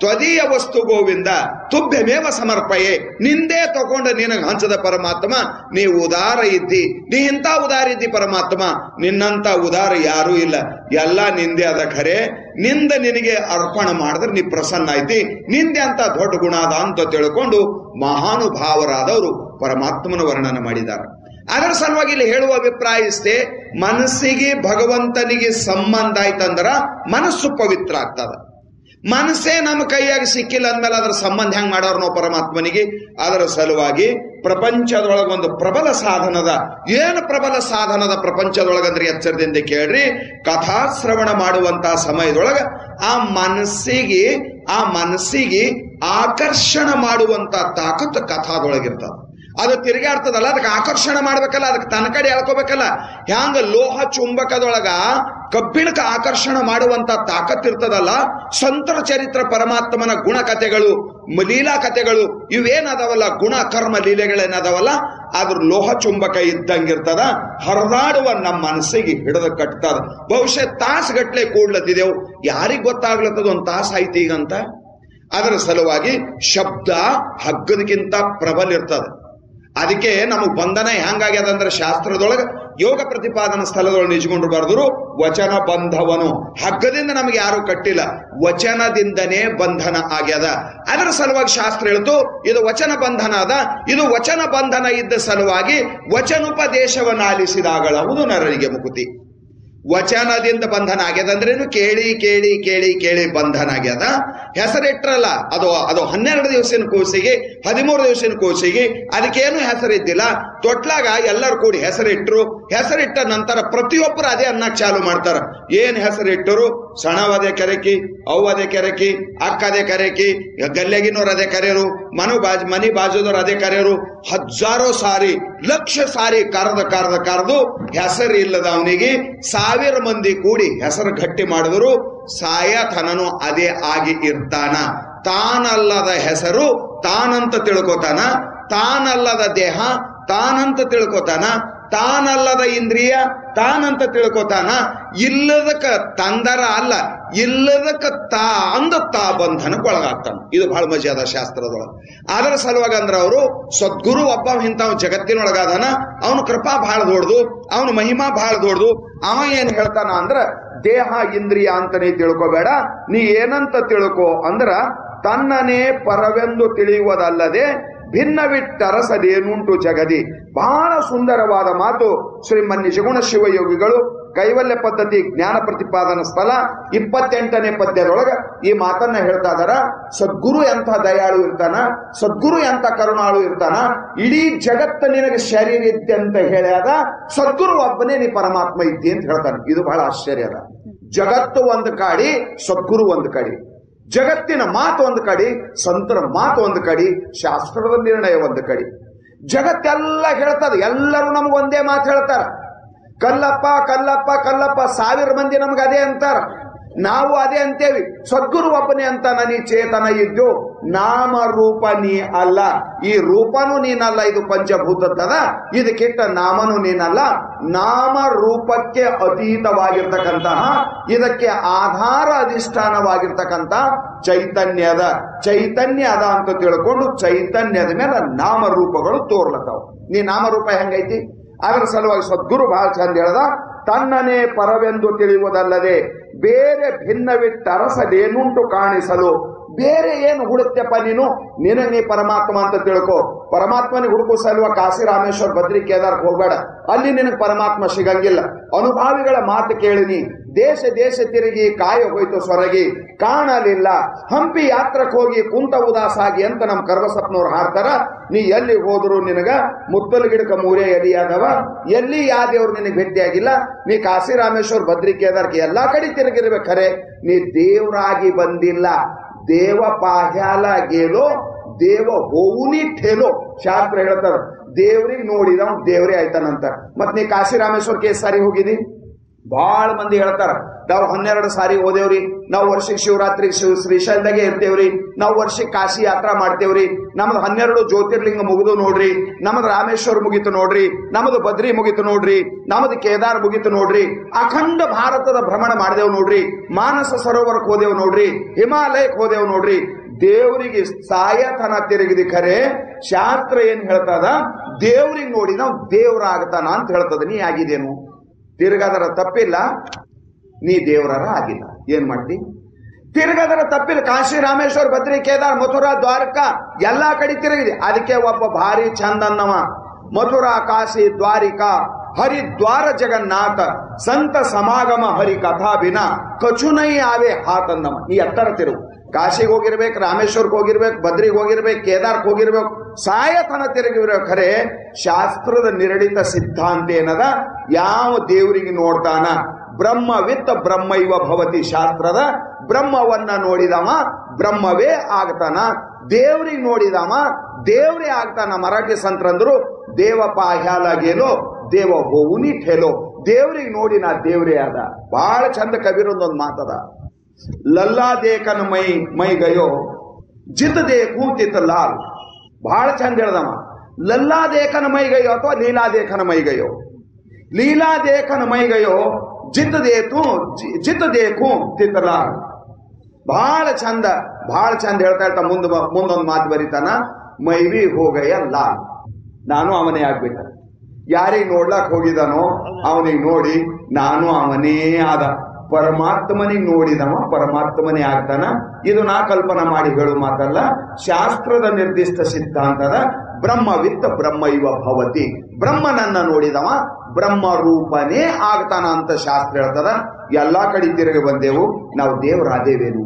ತ್ವದೀಯ ವಸ್ತು ಗೋವಿಂದ ತುಭ್ಯಮೇವ ಸಮರ್ಪಯೆ ನಿಂದೇ ತಗೊಂಡು ನಿನಗೆ ಹಂಚದ ಪರಮಾತ್ಮ ನೀ ಉದಾರ ಇದ್ದಿ ನೀ ಇಂಥ ಉದಾರ ಇದ್ದಿ ಪರಮಾತ್ಮ ನಿನ್ನಂತ ಉದಾರ ಯಾರೂ ಇಲ್ಲ ಎಲ್ಲ ನಿಂದೆ ಅದ ಖರೆ ನಿಂದ ನಿನಗೆ ಅರ್ಪಣ ಮಾಡಿದ್ರೆ ನೀ ಪ್ರಸನ್ನ ಐತಿ ನಿಂದೆ ಅಂತ ದೊಡ್ಡ ಗುಣ ಅದ ಅಂತ ತಿಳ್ಕೊಂಡು ಮಹಾನುಭಾವರಾದವರು ಪರಮಾತ್ಮನ ವರ್ಣನ ಮಾಡಿದ್ದಾರೆ ಅದರ ಸಲುವಾಗಿ ಇಲ್ಲಿ ಹೇಳುವ ಅಭಿಪ್ರಾಯ ಇಷ್ಟೇ ಮನಸ್ಸಿಗೆ ಭಗವಂತನಿಗೆ ಸಂಬಂಧ ಆಯ್ತಂದ್ರ ಮನಸ್ಸು ಪವಿತ್ರ ಆಗ್ತದ ಮನಸ್ಸೇ ನಮ್ಮ ಕೈಯಾಗಿ ಸಿಕ್ಕಿಲ್ಲ ಅಂದ್ಮೇಲೆ ಅದರ ಸಂಬಂಧ ಹೆಂಗ್ ಮಾಡೋರು ನಾವು ಪರಮಾತ್ಮನಿಗೆ ಅದರ ಸಲುವಾಗಿ ಪ್ರಪಂಚದೊಳಗೊಂದು ಪ್ರಬಲ ಸಾಧನದ ಏನು ಪ್ರಬಲ ಸಾಧನದ ಪ್ರಪಂಚದೊಳಗಂದ್ರೆ ಎಚ್ಚರದಿಂದ ಕೇಳ್ರಿ ಕಥಾಶ್ರವಣ ಮಾಡುವಂತಹ ಸಮಯದೊಳಗ ಆ ಮನಸ್ಸಿಗೆ ಆ ಮನಸ್ಸಿಗೆ ಆಕರ್ಷಣ ಮಾಡುವಂತ ತಾಕತ್ತು ಕಥಾದೊಳಗಿರ್ತದ ಅದು ತಿರುಗಾಡ್ತದಲ್ಲ ಅದಕ್ಕೆ ಆಕರ್ಷಣೆ ಮಾಡ್ಬೇಕಲ್ಲ ಅದಕ್ಕೆ ತನ್ನ ಕಡೆ ಎಳ್ಕೋಬೇಕಲ್ಲ ಹ್ಯಾಂಗ ಲೋಹ ಚುಂಬಕದೊಳಗ ಕಬ್ಬಿಣಕ ಆಕರ್ಷಣೆ ಮಾಡುವಂತ ತಾಕತ್ ಇರ್ತದಲ್ಲ ಸಂತರ ಚರಿತ್ರ ಪರಮಾತ್ಮನ ಗುಣ ಕಥೆಗಳು ಮ- ಲೀಲಾ ಕಥೆಗಳು ಇವೇನದಾವಲ್ಲ ಗುಣ ಕರ್ಮ ಲೀಲೆಗಳೇನದಾವಲ್ಲ ಅದ್ರ ಲೋಹ ಚುಂಬಕ ಇದ್ದಂಗಿರ್ತದ ಹರಿದಾಡುವ ನಮ್ಮ ಮನಸ್ಸಿಗೆ ಹಿಡಿದು ಕಟ್ತದ ಬಹುಶಃ ತಾಸುಗಟ್ಲೆ ಕೂಡ್ಲತ್ತಿದೆವು ಯಾರಿಗ್ ಗೊತ್ತಾಗ್ಲತ್ತದ ಒಂದ್ ತಾಸು ಆಯ್ತು ಈಗಂತ ಅದರ ಸಲುವಾಗಿ ಶಬ್ದ ಹಗ್ಗದಕ್ಕಿಂತ ಪ್ರಬಲ ಇರ್ತದೆ ಅದಕ್ಕೆ ನಮಗ್ ಬಂಧನ ಹೆಂಗಾಗ್ಯದ ಅಂದ್ರೆ ಶಾಸ್ತ್ರದೊಳಗ ಯೋಗ ಪ್ರತಿಪಾದನ ಸ್ಥಳದೊಳಗೆ ನಿಜಗೊಂಡು ಬರೆದ್ರು ವಚನ ಬಂಧವನು ಹಗ್ಗದಿಂದ ನಮಗೆ ಯಾರು ಕಟ್ಟಿಲ್ಲ ವಚನದಿಂದನೇ ಬಂಧನ ಆಗ್ಯದ ಅದರ ಸಲುವಾಗಿ ಶಾಸ್ತ್ರ ಹೇಳ್ತು ಇದು ವಚನ ಬಂಧನ ಅದ ಇದು ವಚನ ಬಂಧನ ಇದ್ದ ಸಲುವಾಗಿ ವಚನೋಪದೇಶವನ್ನು ಆಲಿಸಿದಾಗಳವುದು ನರರಿಗೆ ಮುಕುತಿ ವಚನದಿಂದ ಬಂಧನ ಆಗ್ಯದ ಅಂದ್ರೇನು ಕೇಳಿ ಕೇಳಿ ಕೇಳಿ ಕೇಳಿ ಬಂಧನ ಆಗ್ಯದ ಹೆಸರಿಟ್ರಲ್ಲ ಅದು ಅದು ಹನ್ನೆರಡು ದಿವಸಿನ ಕೂಸಿಗೆ ಹದಿಮೂರು ದಿವಸಿನ ಕೂಸಿಗೆ ಅದಕ್ಕೇನು ಹೆಸರಿದ್ದಿಲ್ಲ ತೊಟ್ಲಾಗ ಎಲ್ಲರೂ ಕೂಡಿ ಹೆಸರಿಟ್ರು ಹೆಸರಿಟ್ಟ ನಂತರ ಪ್ರತಿಯೊಬ್ಬರು ಅದೇ ಅನ್ನಕ್ ಚಾಲು ಮಾಡ್ತಾರ ಏನ್ ಹೆಸರಿಟ್ಟರು ಸಣವದೆ ಕೆರಕಿ ಅವ್ವದೆ ಕೆರಕಿ ಅಕ್ಕದೆ ಕರೆಕಿ ಗಲ್ಲೆಗಿನವ್ರು ಅದೇ ಕರೆಯರು ಮನು ಬಾಜ್ ಮನಿ ಬಾಜುದವ್ರು ಅದೇ ಕರೆಯರು ಹಜಾರೋ ಸಾರಿ ಲಕ್ಷ ಸಾರಿ ಕರೆದ ಕರೆದ ಕರೆದು ಹೆಸರು ಇಲ್ಲದ ಅವನಿಗೆ ಸಾವಿರ ಮಂದಿ ಕೂಡಿ ಹೆಸರು ಗಟ್ಟಿ ಮಾಡಿದ್ರು ಸಾಯತನನು ಅದೇ ಆಗಿ ಇರ್ತಾನ ತಾನಲ್ಲದ ಹೆಸರು ತಾನಂತ ತಿಳ್ಕೊತಾನ ತಾನಲ್ಲದ ದೇಹ ತಾನಂತ ತಿಳ್ಕೊತಾನ ತಾನಲ್ಲದ ಇಂದ್ರಿಯ ತಾನಂತ ತಿಳ್ಕೊತಾನ ಇಲ್ಲದಕ್ಕ ತಂದರ ಅಲ್ಲ ಇಲ್ಲದಕ್ಕ ತಾ ಅಂದ ತಾ ಬಂಧನಕ್ಕೆ ಒಳಗಾಗ್ತಾನ ಇದು ಬಹಳ ಮಜೆ ಅದ ಶಾಸ್ತ್ರದೊಳಗೆ ಅದರ ಸಲುವಾಗಿ ಅಂದ್ರ ಅವರು ಸದ್ಗುರು ಒಬ್ಬ ಇಂಥವ್ ಜಗತ್ತಿನೊಳಗಾದಾನ ಅವನ ಕೃಪಾ ಬಹಳ ದೊಡ್ದು ಅವನ ಮಹಿಮಾ ಬಹಳ ದೊಡ್ದು ಅವ ಏನ್ ಹೇಳ್ತಾನ ಅಂದ್ರ ದೇಹ ಇಂದ್ರಿಯ ಅಂತ ನೀ ತಿಳ್ಕೊಬೇಡ ನೀ ಏನಂತ ತಿಳ್ಕೊ ಅಂದ್ರ ತನ್ನನೇ ಪರವೆಂದು ತಿಳಿಯುವುದಲ್ಲದೆ ಭಿನ್ನವಿಟ್ಟರಸದೇನುಂಟು ಜಗದಿ ಬಹಳ ಸುಂದರವಾದ ಮಾತು ಶ್ರೀಮನ್ ನಿಜಗುಣ ಶಿವಯೋಗಿಗಳು ಕೈವಲ್ಯ ಪದ್ಧತಿ ಜ್ಞಾನ ಪ್ರತಿಪಾದನ ಸ್ಥಳ ಇಪ್ಪತ್ತೆಂಟನೇ ಪದ್ಯದೊಳಗ ಈ ಮಾತನ್ನ ಹೇಳ್ತಾ ಇದಾರ ಸದ್ಗುರು ಎಂಥ ದಯಾಳು ಇರ್ತಾನ ಸದ್ಗುರು ಎಂಥ ಕರುಣಾಳು ಇರ್ತಾನ ಇಡೀ ಜಗತ್ತ ನಿನಗೆ ಶರೀರ ಇದ್ದೆ ಅಂತ ಹೇಳ್ಯಾದ ಸದ್ಗುರು ಒಬ್ಬನೇ ನೀ ಪರಮಾತ್ಮ ಇದ್ದಿ ಅಂತ ಹೇಳ್ತಾನೆ ಇದು ಬಹಳ ಆಶ್ಚರ್ಯ ಅದ ಜಗತ್ತು ಒಂದು ಕಾಡಿ ಸದ್ಗುರು ಒಂದು ಕಡಿ ಜಗತ್ತಿನ ಮಾತು ಒಂದು ಕಡಿ ಸಂತರ ಮಾತು ಒಂದು ಕಡಿ ಶಾಸ್ತ್ರದ ನಿರ್ಣಯ ಒಂದು ಕಡಿ ಜಗತ್ತೆಲ್ಲ ಹೇಳ್ತದ ಎಲ್ಲರೂ ನಮ್ಗೆ ಒಂದೇ ಮಾತು ಹೇಳ್ತಾರ ಕಲ್ಲಪ್ಪ ಕಲ್ಲಪ್ಪ ಕಲ್ಲಪ್ಪ ಸಾವಿರ ಮಂದಿ ನಮ್ಗೆ ಅದೇ ಅಂತಾರ ನಾವು ಅದೇ ಅಂತೇವಿ ಸದ್ಗುರು ಒಬ್ಬನೇ ಅಂತ ನೀ ಚೇತನ ಇದ್ದು ನಾಮ ರೂಪ ನೀ ಅಲ್ಲ ಈ ರೂಪನೂ ನೀನಲ್ಲ ಇದು ಪಂಚಭೂತದ ಇದಕ್ಕಿಟ್ಟ ನಾಮನು ನೀನಲ್ಲ ನಾಮ ರೂಪಕ್ಕೆ ಅತೀತವಾಗಿರ್ತಕ್ಕಂತಹ ಇದಕ್ಕೆ ಆಧಾರ ಅಧಿಷ್ಠಾನವಾಗಿರ್ತಕ್ಕಂಥ ಚೈತನ್ಯದ ಚೈತನ್ಯ ಅದ ಅಂತ ತಿಳ್ಕೊಂಡು ಚೈತನ್ಯದ ಮೇಲೆ ನಾಮರೂಪಗಳು ತೋರ್ಲತ್ತಾವ ನೀ ನಾಮರೂಪ ಹೆಂಗೈತಿ ಅದರ ಸಲುವಾಗಿ ಸದ್ಗುರು ಬಹಳ ಚಂದ ಹೇಳ್ದ ತನ್ನನೇ ಪರವೆಂದು ತಿಳಿಯುವುದಲ್ಲದೆ ಬೇರೆ ಭಿನ್ನವಿಟ್ಟರಸದೇನುಂಟು ಕಾಣಿಸಲು ಬೇರೆ ಏನು ಹುಡುಕ್ತೆಪ್ಪ ನೀನು ನಿನಗೆ ನೀ ಪರಮಾತ್ಮ ಅಂತ ತಿಳ್ಕೊ ಪರಮಾತ್ಮನಿಗೆ ಹುಡುಕೋ ಸಲುವ ಕಾಶಿ ರಾಮೇಶ್ವರ್ ಬದ್ರಿ ಕೇದಾರ್ಕ್ ಹೋಗ್ಬೇಡ ಅಲ್ಲಿ ನಿನಗೆ ಪರಮಾತ್ಮ ಸಿಗಂಗಿಲ್ಲ ಅನುಭಾವಿಗಳ ಮಾತು ಕೇಳಿನಿ ದೇಶ ದೇಶ ತಿರುಗಿ ಕಾಯ ಹೋಯ್ತು ಸೊರಗಿ ಕಾಣಲಿಲ್ಲ ಹಂಪಿ ಯಾತ್ರಕ್ಕೆ ಹೋಗಿ ಕುಂತ ಉದಾಸಾಗಿ ಅಂತ ನಮ್ಮ ಕರ್ವಸಪ್ನವ್ರು ಹಾಡ್ತಾರ ನೀ ಎಲ್ಲಿ ಹೋದ್ರು ನಿನಗ ಮುತ್ತಲ ಗಿಡಕ ಮೂರೇ ಎಲಿಯಾದವ ಎಲ್ಲಿ ಯಾವ ದೇವ್ರು ನಿನಗೆ ಭೇಟಿಯಾಗಿಲ್ಲ ನೀ ಕಾಶಿ ರಾಮೇಶ್ವರ್ ಬದ್ರಿ ಕೇದಾರ್ಗೆ ಎಲ್ಲಾ ಕಡೆ ತಿರುಗಿರ್ಬೇಕು ಖರೆ ನೀ ದೇವ್ರಾಗಿ ಬಂದಿಲ್ಲ ದೇವ ಪಾಹ್ಯಾಲ ಗೇಲೋ ದೇವ ಹೋವುನಿ ಠೇಲೋ ಶಾಸ್ತ್ರ ಹೇಳ್ತಾರ ದೇವ್ರಿಗೆ ನೋಡಿದವ್ ದೇವ್ರೇ ಆಯ್ತಾನಂತ ಮತ್ ನೀ ಕಾಶಿ ರಾಮೇಶ್ವರ್ ಕೇಸ್ ಸಾರಿ ಹೋಗಿದಿ ಬಹಳ ಮಂದಿ ಹೇಳ್ತಾರ ನಾವು ಹನ್ನೆರಡು ಸಾರಿ ಓದೇವ್ರಿ ನಾವು ವರ್ಷಕ್ಕೆ ಶಿವರಾತ್ರಿ ಶಿವ ಶ್ರೀಶೈಲದಾಗೆ ಇರ್ತೇವ್ರಿ ನಾವು ವರ್ಷಕ್ಕೆ ಕಾಶಿ ಯಾತ್ರಾ ಮಾಡ್ತೇವ್ರಿ ನಮ್ದು ಹನ್ನೆರಡು ಜ್ಯೋತಿರ್ಲಿಂಗ ಮುಗಿದು ನೋಡ್ರಿ ನಮ್ದು ರಾಮೇಶ್ವರ ಮುಗಿತು ನೋಡ್ರಿ ನಮ್ದು ಬದ್ರಿ ಮುಗಿತು ನೋಡ್ರಿ ನಮ್ದು ಕೇದಾರ್ ಮುಗಿತು ನೋಡ್ರಿ ಅಖಂಡ ಭಾರತದ ಭ್ರಮಣ ಮಾಡಿದೆವು ನೋಡ್ರಿ ಮಾನಸ ಸರೋವರಕ್ಕೆ ಹೋದೆವು ನೋಡ್ರಿ ಹಿಮಾಲಯಕ್ಕೆ ಹೋದೆವು ನೋಡ್ರಿ ದೇವರಿಗೆ ಸಾಯತನ ತಿರುಗಿದಿ ಖರೆ ಶಾಸ್ತ್ರ ಏನ್ ಹೇಳ್ತದ ದೇವ್ರಿಗೆ ನೋಡಿ ನಾವು ದೇವ್ರಾಗತಾನ ಅಂತ ಹೇಳ್ತದ ನೀ ಆಗಿದೇನು ತಿರ್ಗಾದರ ತಪ್ಪಿಲ್ಲ ನೀ ದೇವರರ ಆಗಿಲ್ಲ ಏನ್ ಮಾಡ್ತಿ ತಿರ್ಗದರ ತಪ್ಪಿಲ್ಲ ಕಾಶಿ ರಾಮೇಶ್ವರ ಬದ್ರಿ ಕೇದಾರ್ ಮಥುರಾ ದ್ವಾರಕಾ ಎಲ್ಲಾ ಕಡೆ ತಿರುಗಿದೆ ಅದಕ್ಕೆ ಒಬ್ಬ ಭಾರಿ ಚಂದ ಅನ್ನವ ಮಥುರಾ ಕಾಶಿ ದ್ವಾರಿಕಾ ಹರಿದ್ವಾರ ಜಗನ್ನಾಥ ಸಂತ ಸಮಾಗಮ ಹರಿ ಕಥಾ ಬಿನ ಕಚುನೈ ಆವೆ ಹಾತನ್ನವ ಈ ಎತ್ತರ ತಿರುವು ಕಾಶಿಗೆ ಹೋಗಿರ್ಬೇಕು ರಾಮೇಶ್ವರಕ್ಕೆ ಹೋಗಿರ್ಬೇಕು ಬದ್ರಿಗೆ ಹೋಗಿರ್ಬೇಕು ಕೇದಾರ್ಕ್ ಹೋಗಿರ್ಬೇಕು ಸಾಯತನ ತಿರುಗಿರ್ಬೇಕು ಖರೆ ಶಾಸ್ತ್ರದ ನಿರ್ಣಿತ ಸಿದ್ಧಾಂತ ಏನದ ಯಾವ ದೇವರಿಗೆ ನೋಡ್ತಾನ ಬ್ರಹ್ಮವಿತ್ತ ಬ್ರಹ್ಮ ಇವ ಭವತಿ ಶಾಸ್ತ್ರದ ಬ್ರಹ್ಮವನ್ನ ನೋಡಿದವ ಬ್ರಹ್ಮವೇ ಆಗ್ತಾನ ದೇವ್ರಿಗೆ ನೋಡಿದವ ದೇವ್ರೇ ಆಗ್ತಾನ ಮರಾಠಿ ಸಂತರಂದ್ರು ದೇವ ಪಾಹ್ಯಾಲಾಗೇನೋ ದೇವ ಹೋವುನಿ ಠೇಲೋ ದೇವ್ರಿಗೆ ನೋಡಿ ನಾ ದೇವ್ರೇ ಆದ ಬಹಳ ಚಂದ ಕಬೀರೊಂದೊಂದು ಮಾತದ ಲಲ್ಲಾ ದೇಕನ ಮೈ ಮೈ ಗಯೋ ಜಿತ್ ದೇಕು ತಿತ್ ಲಾಲ್ ಬಹಳ ಚಂದ ಹೇಳ್ದವ ಲಲ್ಲಾ ದೇಕನ ಮೈ ಗಯೋ ಅಥವಾ ಲೀಲಾ ದೇಕನ ಮೈ ಗಯೋ ಲೀಲಾ ದೇಕನ ಮೈ ಗಯೋ ಜಿತ್ ದೇತು ಜಿ- ಜಿತ್ ದೇಕು ತಿತ್ ಲಾಲ್ ಬಹಳ ಚಂದ ಬಹಳ ಚಂದ ಹೇಳ್ತಾ ಹೇಳ್ತಾ ಮುಂದ ಮುಂದೊಂದು ಮಾತು ಬರೀತಾನ ಮೈವಿ ಹೋಗಯ್ಯ ಲಾಲ್ ನಾನು ಅವನೇ ಆಗ್ಬಿಟ್ಟ ಯಾರಿಗೆ ನೋಡ್ಲಾಕ್ ಹೋಗಿದಾನೋ ಅವನಿಗೆ ನೋಡಿ ನಾನು ಅವನೇ ಆದ ಪರಮಾತ್ಮನಿಗೆ ನೋಡಿದವ ಪರಮಾತ್ಮನೇ ಆಗ್ತಾನ ಇದು ನಾ ಕಲ್ಪನಾ ಮಾಡಿ ಹೇಳು ಮಾತಲ್ಲ ಶಾಸ್ತ್ರದ ನಿರ್ದಿಷ್ಟ ಸಿದ್ಧಾಂತದ ಬ್ರಹ್ಮವಿತ್ತ ಬ್ರಹ್ಮ ಇವ ಭವತಿ ಬ್ರಹ್ಮನನ್ನ ನೋಡಿದವ ಬ್ರಹ್ಮ ರೂಪನೇ ಆಗ್ತಾನ ಅಂತ ಶಾಸ್ತ್ರ ಹೇಳ್ತದ ಎಲ್ಲಾ ಕಡೆ ತಿರುಗಿ ಬಂದೆವು ನಾವು ದೇವರಾದೇವೇನು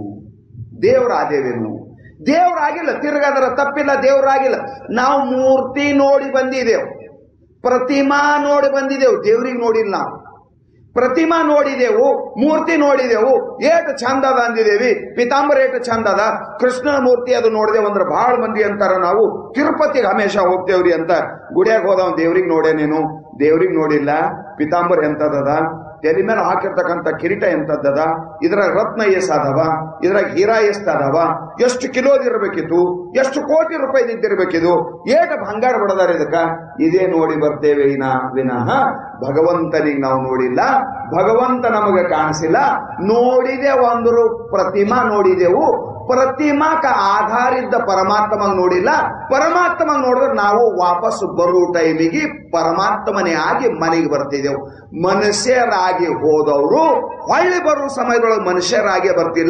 ದೇವರಾದೇವೇನು ದೇವರಾಗಿಲ್ಲ ತಿರುಗದರ ತಪ್ಪಿಲ್ಲ ದೇವರಾಗಿಲ್ಲ ನಾವು ಮೂರ್ತಿ ನೋಡಿ ಬಂದಿದೆವು ಪ್ರತಿಮಾ ನೋಡಿ ಬಂದಿದೆವು ದೇವ್ರಿಗೆ ನೋಡಿಲ್ಲ ನಾವು ಪ್ರತಿಮಾ ನೋಡಿದೆವು ಮೂರ್ತಿ ನೋಡಿದೆವು ಏಟು ಚಂದ ಅದ ಅಂದಿದೇವಿ ಪಿತಾಂಬರ ಏಟು ಚಂದ ಅದ ಕೃಷ್ಣನ ಮೂರ್ತಿ ಅದು ನೋಡಿದೆವು ಅಂದ್ರೆ ಬಹಳ ಮಂದಿ ಅಂತಾರ ನಾವು ತಿರುಪತಿಗೆ ಹಮೇಶ ಹೋಗ್ತೇವ್ರಿ ಅಂತ ಗುಡಿಯಾಗ ಹೋದವ್ ದೇವ್ರಿಗೆ ನೋಡೇ ನೀನು ದೇವ್ರಿಗೆ ನೋಡಿಲ್ಲ ಪಿತಾಂಬರ ಎಂತದದ ತಲೆ ಮೇಲೆ ಹಾಕಿರ್ತಕ್ಕಂಥ ಕಿರೀಟ ಎಂತದ್ದದ ಇದ್ರಾಗ ರತ್ನ ಎಷ್ಟಾದವ ಇದ್ರಾಗ ಹೀರಾ ಎಷ್ಟಾದವ ಎಷ್ಟು ಕಿಲೋದಿರ್ಬೇಕಿತ್ತು ಎಷ್ಟು ಕೋಟಿ ರೂಪಾಯಿ ಇದ್ದಿರ್ಬೇಕಿದು ಏಟ ಬಂಗಾರ ಬಡದಾರ ಇದಕ್ಕ ಇದೇ ನೋಡಿ ಬರ್ತೇವೆ ವಿನ ವಿನಃ ಭಗವಂತನಿಗೆ ನಾವು ನೋಡಿಲ್ಲ ಭಗವಂತ ನಮಗೆ ಕಾಣಿಸಿಲ್ಲ ನೋಡಿದೆ ಒಂದು ರೂ- ಪ್ರತಿಮಾ ನೋಡಿದೆವು ಪ್ರತಿಮಾಕ ಆಧಾರಿದ್ದ ಪರಮಾತ್ಮಂಗ್ ನೋಡಿಲ್ಲ ಪರಮಾತ್ಮಂಗ್ ನೋಡಿದ್ರೆ ನಾವು ವಾಪಸ್ ಬರೋ ಟೈಮಿಗೆ ಪರಮಾತ್ಮನೇ ಆಗಿ ಮನೆಗೆ ಬರ್ತಿದ್ದೆವು ಮನುಷ್ಯರಾಗಿ ಹೋದವರು ಹೊಳ್ಳಿ ಬರುವ ಸಮಯದೊಳಗೆ ಮನುಷ್ಯರಾಗಿ ಬರ್ತಿಲ್ಲ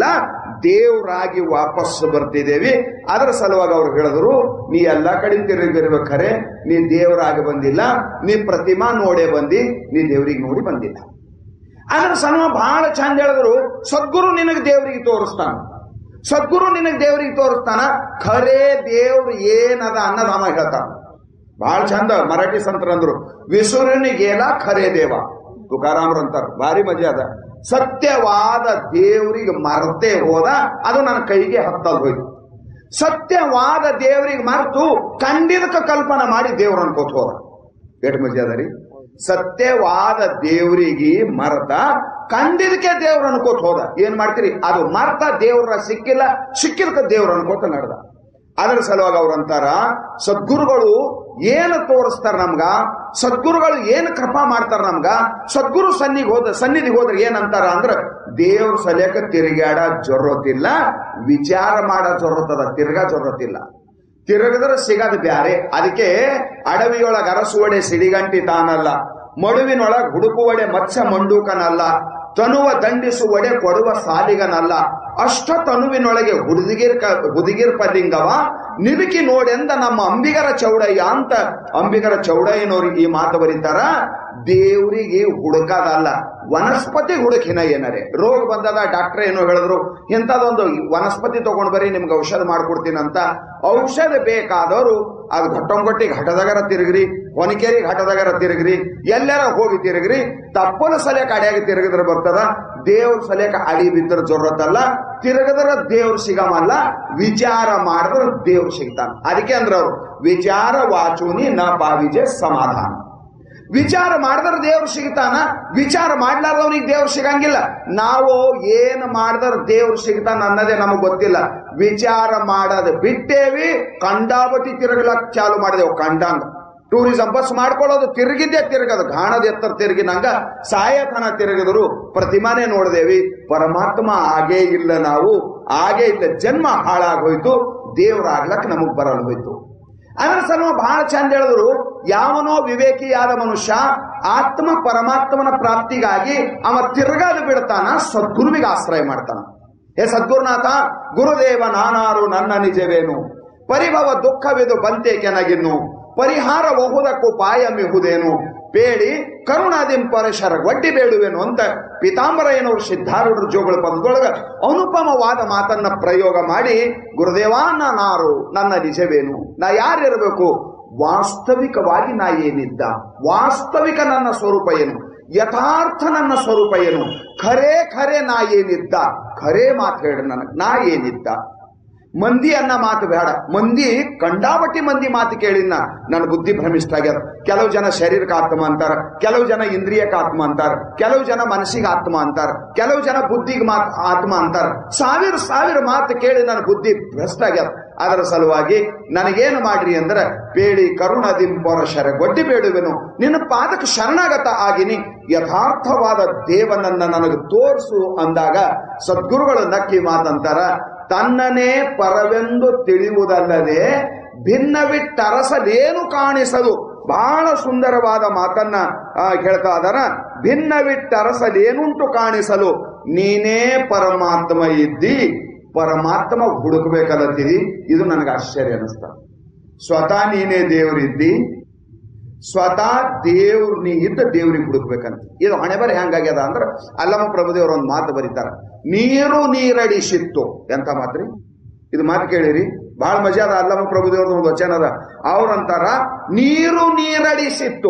ದೇವರಾಗಿ ವಾಪಸ್ ಬರ್ತಿದ್ದೇವಿ ಅದರ ಸಲುವಾಗಿ ಅವ್ರು ಹೇಳಿದ್ರು ನೀ ಎಲ್ಲಾ ಕಡೆ ತಿರುಗಿರ್ಬೇಕಾರೆ ನೀ ದೇವರಾಗಿ ಬಂದಿಲ್ಲ ನೀ ಪ್ರತಿಮಾ ನೋಡೇ ಬಂದಿ ನೀ ದೇವ್ರಿಗೆ ನೋಡಿ ಬಂದಿಲ್ಲ ಅದ್ರ ಸಣ್ಣ ಬಹಳ ಚಂದ ಹೇಳಿದ್ರು ಸದ್ಗುರು ನಿನಗೆ ದೇವರಿಗೆ ತೋರಿಸ್ತಾನ ಸದ್ಗುರು ನಿನಗೆ ದೇವರಿಗೆ ತೋರಿಸ್ತಾನ ಖರೇ ದೇವ್ರು ಏನದ ಅನ್ನೋದು ಅವ ಹೇಳ್ತಾನ ಬಹಳ ಚಂದ ಮರಾಠಿ ಸಂತರಂದ್ರು ವಿಸುರನಿಗೇಲ ಖರೇ ದೇವ ತುಕಾರಾಮ್ರು ಅಂತಾರ ಭಾರಿ ಮಜಾ ಅದ ಸತ್ಯವಾದ ದೇವರಿಗೆ ಮರತೆ ಹೋದ ಅದು ನನ್ನ ಕೈಗೆ ಹತ್ತಲ್ ಹೋಯ್ತು ಸತ್ಯವಾದ ದೇವರಿಗೆ ಮರೆತು ಕಂಡಿದಕ ಕಲ್ಪನಾ ಮಾಡಿ ದೇವ್ರ ಅನ್ಕೋತ ಹೋದ ಎಷ್ಟು ಮಜಾ ಅದ ರೀ ಸತ್ಯವಾದ ದೇವರಿಗೆ ಮರತ ಕಂಡಿದಕ್ಕೆ ದೇವ್ರ ಅನ್ಕೋತ ಹೋದ ಏನ್ ಮಾಡ್ತೀರಿ ಅದು ಮರ್ತ ದೇವ್ರ ಸಿಕ್ಕಿಲ್ಲ ಸಿಕ್ಕಿದಕ್ಕೆ ದೇವ್ರ ಅನ್ಕೋತ ನಡೆದ ಅದರ ಸಲುವಾಗಿ ಅವ್ರು ಅಂತಾರ ಸದ್ಗುರುಗಳು ಏನು ತೋರಿಸ್ತಾರ ನಮ್ಗ ಸದ್ಗುರುಗಳು ಏನು ಕೃಪಾ ಮಾಡ್ತಾರ ನಮ್ಗ ಸದ್ಗುರು ಸನ್ನಿಗೆ ಹೋದ ಸನ್ನಿಧಿಗೆ ಹೋದ್ರೆ ಏನಂತಾರ ಅಂದ್ರ ದೇವ್ರ ಸಲಕ ತಿರುಗಾಡ ಜೊರತಿಲ್ಲ ವಿಚಾರ ಮಾಡೋ ಜೊರತದ ತಿರ್ಗಾ ಜೊರತಿಲ್ಲ ತಿರುಗಿದ್ರೆ ಸಿಗದ್ ಬ್ಯಾರೆ ಅದಕ್ಕೆ ಅಡವಿಯೊಳಗ ಅರಸುವಡೆ ಸಿಡಿಗಂಟಿ ತಾನಲ್ಲ ಮಡುವಿನೊಳಗ ಹುಡುಕುವಡೆ ಮತ್ಸ್ಯ ಮಂಡೂಕನಲ್ಲ ತನುವ ದಂಡಿಸುವಡೆ ಕೊಡುವ ಸಾಲಿಗನಲ್ಲ ಅಷ್ಟ ತನುವಿನೊಳಗೆ ಹುಡುಗಿರ್ ಹುದುಗಿರ್ ಪಲ್ಲಿಂಗವ ನಿಲುಕಿ ನೋಡೆಂದ ನಮ್ಮ ಅಂಬಿಗರ ಚೌಡಯ್ಯ ಅಂತ ಅಂಬಿಗರ ಚೌಡಯ್ಯನವ್ರಿಗೆ ಈ ಮಾತು ಬರೀತಾರ ದೇವ್ರಿಗೆ ಹುಡುಕದಲ್ಲ ವನಸ್ಪತಿ ಹುಡುಕಿನ ಏನರೆ ರೋಗ ಬಂದದ ಡಾಕ್ಟರ್ ಏನೋ ಹೇಳಿದ್ರು ಇಂಥದೊಂದು ವನಸ್ಪತಿ ತಗೊಂಡ್ ಬರ್ರಿ ನಿಮ್ಗೆ ಔಷಧ ಮಾಡ್ಕೊಡ್ತೀನಂತ ಔಷಧ ಬೇಕಾದವರು ಅದು ಘಟ್ಟಂಗೊಟ್ಟಿ ಘಟದಗರ ತಿರುಗ್ರಿ ಹೊನಕೇರಿ ಘಟದಗರ ತಿರುಗ್ರಿ ಎಲ್ಲರ ಹೋಗಿ ತಿರುಗ್ರಿ ತಪ್ಪಲ ಸಲಕ ಅಡಿಯಾಗಿ ತಿರುಗಿದ್ರೆ ಬರ್ತದ ದೇವ್ರ ಸಲಕ ಅಡಿ ಬಿದ್ದರೆ ಜೊರತ್ತಲ್ಲ ತಿರುಗದ್ರ ದೇವ್ರು ಸಿಗಮಲ್ಲ ವಿಚಾರ ಮಾಡಿದ್ರೆ ದೇವ್ರು ಸಿಗ್ತಾನ ಅದಕ್ಕೆ ಅಂದ್ರ ಅವ್ರು ವಿಚಾರ ವಾಚುನಿ ನ ಪಾವಿಜೆ ಸಮಾಧಾನ ವಿಚಾರ ಮಾಡಿದ್ರೆ ದೇವ್ರು ಸಿಗ್ತಾನ ವಿಚಾರ ಮಾಡ್ಲಾರ್ದವನಿಗೆ ದೇವ್ರು ಸಿಗಂಗಿಲ್ಲ ನಾವು ಏನ್ ಮಾಡಿದ್ರೆ ದೇವ್ರು ಸಿಗ್ತಾನ ಅನ್ನೋದೇ ನಮಗ್ ಗೊತ್ತಿಲ್ಲ ವಿಚಾರ ಮಾಡೋದು ಬಿಟ್ಟೇವಿ ಕಂಡಾಬಟ್ಟಿ ತಿರುಗಲಕ್ ಚಾಲು ಮಾಡಿದೆವು ಕಂಡಂಗ ಟೂರಿಸಂ ಬಸ್ ಮಾಡ್ಕೊಳ್ಳೋದು ತಿರುಗಿದ್ದೇ ತಿರುಗದು ಗಾಣದ ಎತ್ತರ ತಿರುಗಿನಂಗ ಸಾಯತನ ತಿರುಗಿದ್ರು ಪ್ರತಿಮಾನೆ ನೋಡಿದೇವಿ ಪರಮಾತ್ಮ ಆಗೇ ಇಲ್ಲ ನಾವು ಆಗೇ ಇಲ್ಲ ಜನ್ಮ ಹಾಳಾಗೋಯ್ತು ದೇವ್ರಾಗ್ಲಕ್ ನಮಗ್ ಬರಲ್ ಹೋಯ್ತು ಅದರ ಸಲುವ ಬಹಳ ಚಂದ ಹೇಳಿದ್ರು ಯಾವನೋ ವಿವೇಕಿಯಾದ ಮನುಷ್ಯ ಆತ್ಮ ಪರಮಾತ್ಮನ ಪ್ರಾಪ್ತಿಗಾಗಿ ಅವ ತಿರುಗಾದು ಬಿಡ್ತಾನ ಸದ್ಗುರುವಿಗೆ ಆಶ್ರಯ ಮಾಡ್ತಾನ ಹೇ ಸದ್ಗುರುನಾಥ ಗುರುದೇವ ನಾನಾರು ನನ್ನ ನಿಜವೇನು ಪರಿಭವ ದುಃಖವಿದು ಬಂತೆ ಕೆನಗಿನ್ನು ಪರಿಹಾರ ಒಹುದಕ್ಕೂ ಪಾಯ ಮಿಹುದೇನು ಬೇಡಿ ಕರುಣಾದಿಂಪರಶರ ಒಡ್ಡಿ ಬೇಡುವೆನು ಅಂತ ಪೀತಾಂಬರಯ್ಯನವರು ಸಿದ್ಧಾರೂಢರು ಜೋಗಳ ಪದದೊಳಗ ಅನುಪಮವಾದ ಮಾತನ್ನ ಪ್ರಯೋಗ ಮಾಡಿ ಗುರುದೇವಾ ನಾರು ನನ್ನ ನಿಜವೇನು ನಾ ಯಾರಿರಬೇಕು ವಾಸ್ತವಿಕವಾಗಿ ನಾ ಏನಿದ್ದ ವಾಸ್ತವಿಕ ನನ್ನ ಸ್ವರೂಪ ಏನು ಯಥಾರ್ಥ ನನ್ನ ಸ್ವರೂಪ ಏನು ಖರೇ ಖರೆ ನಾ ಏನಿದ್ದ ಖರೇ ಮಾತು ಹೇಳಿ ನನಗೆ ನಾ ಏನಿದ್ದ ಮಂದಿ ಅನ್ನ ಮಾತು ಬೇಡ ಮಂದಿ ಕಂಡಾಬಟ್ಟಿ ಮಂದಿ ಮಾತು ಕೇಳಿನ ನನ್ನ ಬುದ್ಧಿ ಭ್ರಮಿಷ್ಟ ಆಗ್ಯದ ಕೆಲವು ಜನ ಶರೀರಕ್ಕೆ ಆತ್ಮ ಅಂತಾರ ಕೆಲವು ಜನ ಇಂದ್ರಿಯಕ್ಕೆ ಆತ್ಮ ಅಂತಾರ ಕೆಲವು ಜನ ಮನಸ್ಸಿಗೆ ಆತ್ಮ ಅಂತಾರ ಕೆಲವು ಜನ ಬುದ್ಧಿಗೆ ಮಾತ್ ಆತ್ಮ ಅಂತಾರ ಸಾವಿರ ಸಾವಿರ ಮಾತು ಕೇಳಿ ನನ್ನ ಬುದ್ಧಿ ಭ್ರಷ್ಟ ಆಗ್ಯದ ಅದರ ಸಲುವಾಗಿ ನನಗೇನು ಮಾಡ್ರಿ ಅಂದ್ರೆ ಬೇಡಿ ಕರುಣದಿಂಪೊರ ಶರ ಗೊಡ್ಡಿ ಬೇಡುವೆನು ನಿನ್ನ ಪಾದಕ್ಕೆ ಶರಣಾಗತ ಆಗಿನಿ ಯಥಾರ್ಥವಾದ ದೇವನನ್ನ ನನಗೆ ತೋರಿಸು ಅಂದಾಗ ಸದ್ಗುರುಗಳು ನಕ್ಕಿ ಮಾತಂತಾರ ತನ್ನನೇ ಪರವೆಂದು ತಿಳಿಯುವುದಲ್ಲದೆ ಭಿನ್ನವಿಟ್ಟರಸಲೇನು ಕಾಣಿಸದು ಬಹಳ ಸುಂದರವಾದ ಮಾತನ್ನ ಆ, ಹೇಳ್ತಾ ಅದರ ಭಿನ್ನವಿಟ್ಟರಸಲೇನುಂಟು ಕಾಣಿಸಲು ನೀನೇ ಪರಮಾತ್ಮ ಇದ್ದಿ ಪರಮಾತ್ಮ ಹುಡುಕ್ಬೇಕಲ್ಲತ್ತೀರಿ ಇದು ನನಗೆ ಆಶ್ಚರ್ಯ ಅನಿಸ್ತ ಸ್ವತಃ ನೀನೇ ದೇವರಿದ್ದಿ ಸ್ವತಃ ದೇವ್ರು ನೀ ಇದ್ದ ದೇವ್ರಿಗೆ ಹುಡುಕ್ಬೇಕಂತ ಇದು ಹಣೆ ಬರ ಹೆಂಗಾಗ್ಯದ ಅಂದ್ರ ಅಲ್ಲಮ್ಮ ಪ್ರಭುದೇವ್ರ ಒಂದು ಮಾತು ಬರೀತಾರ ನೀರು ನೀರಡಿಸಿತ್ತು ಎಂತ ಮಾತ್ರಿ ಇದು ಮಾತು ಕೇಳಿರಿ ಬಹಳ ಮಜಾ ಅದ ಅಲ್ಲಮ್ಮ ಪ್ರಭುದೇವ್ರದ ಒಂದು ವಚನ ಅದ ಅವ್ರಂತಾರ ನೀರು ನೀರಡಿಸಿತ್ತು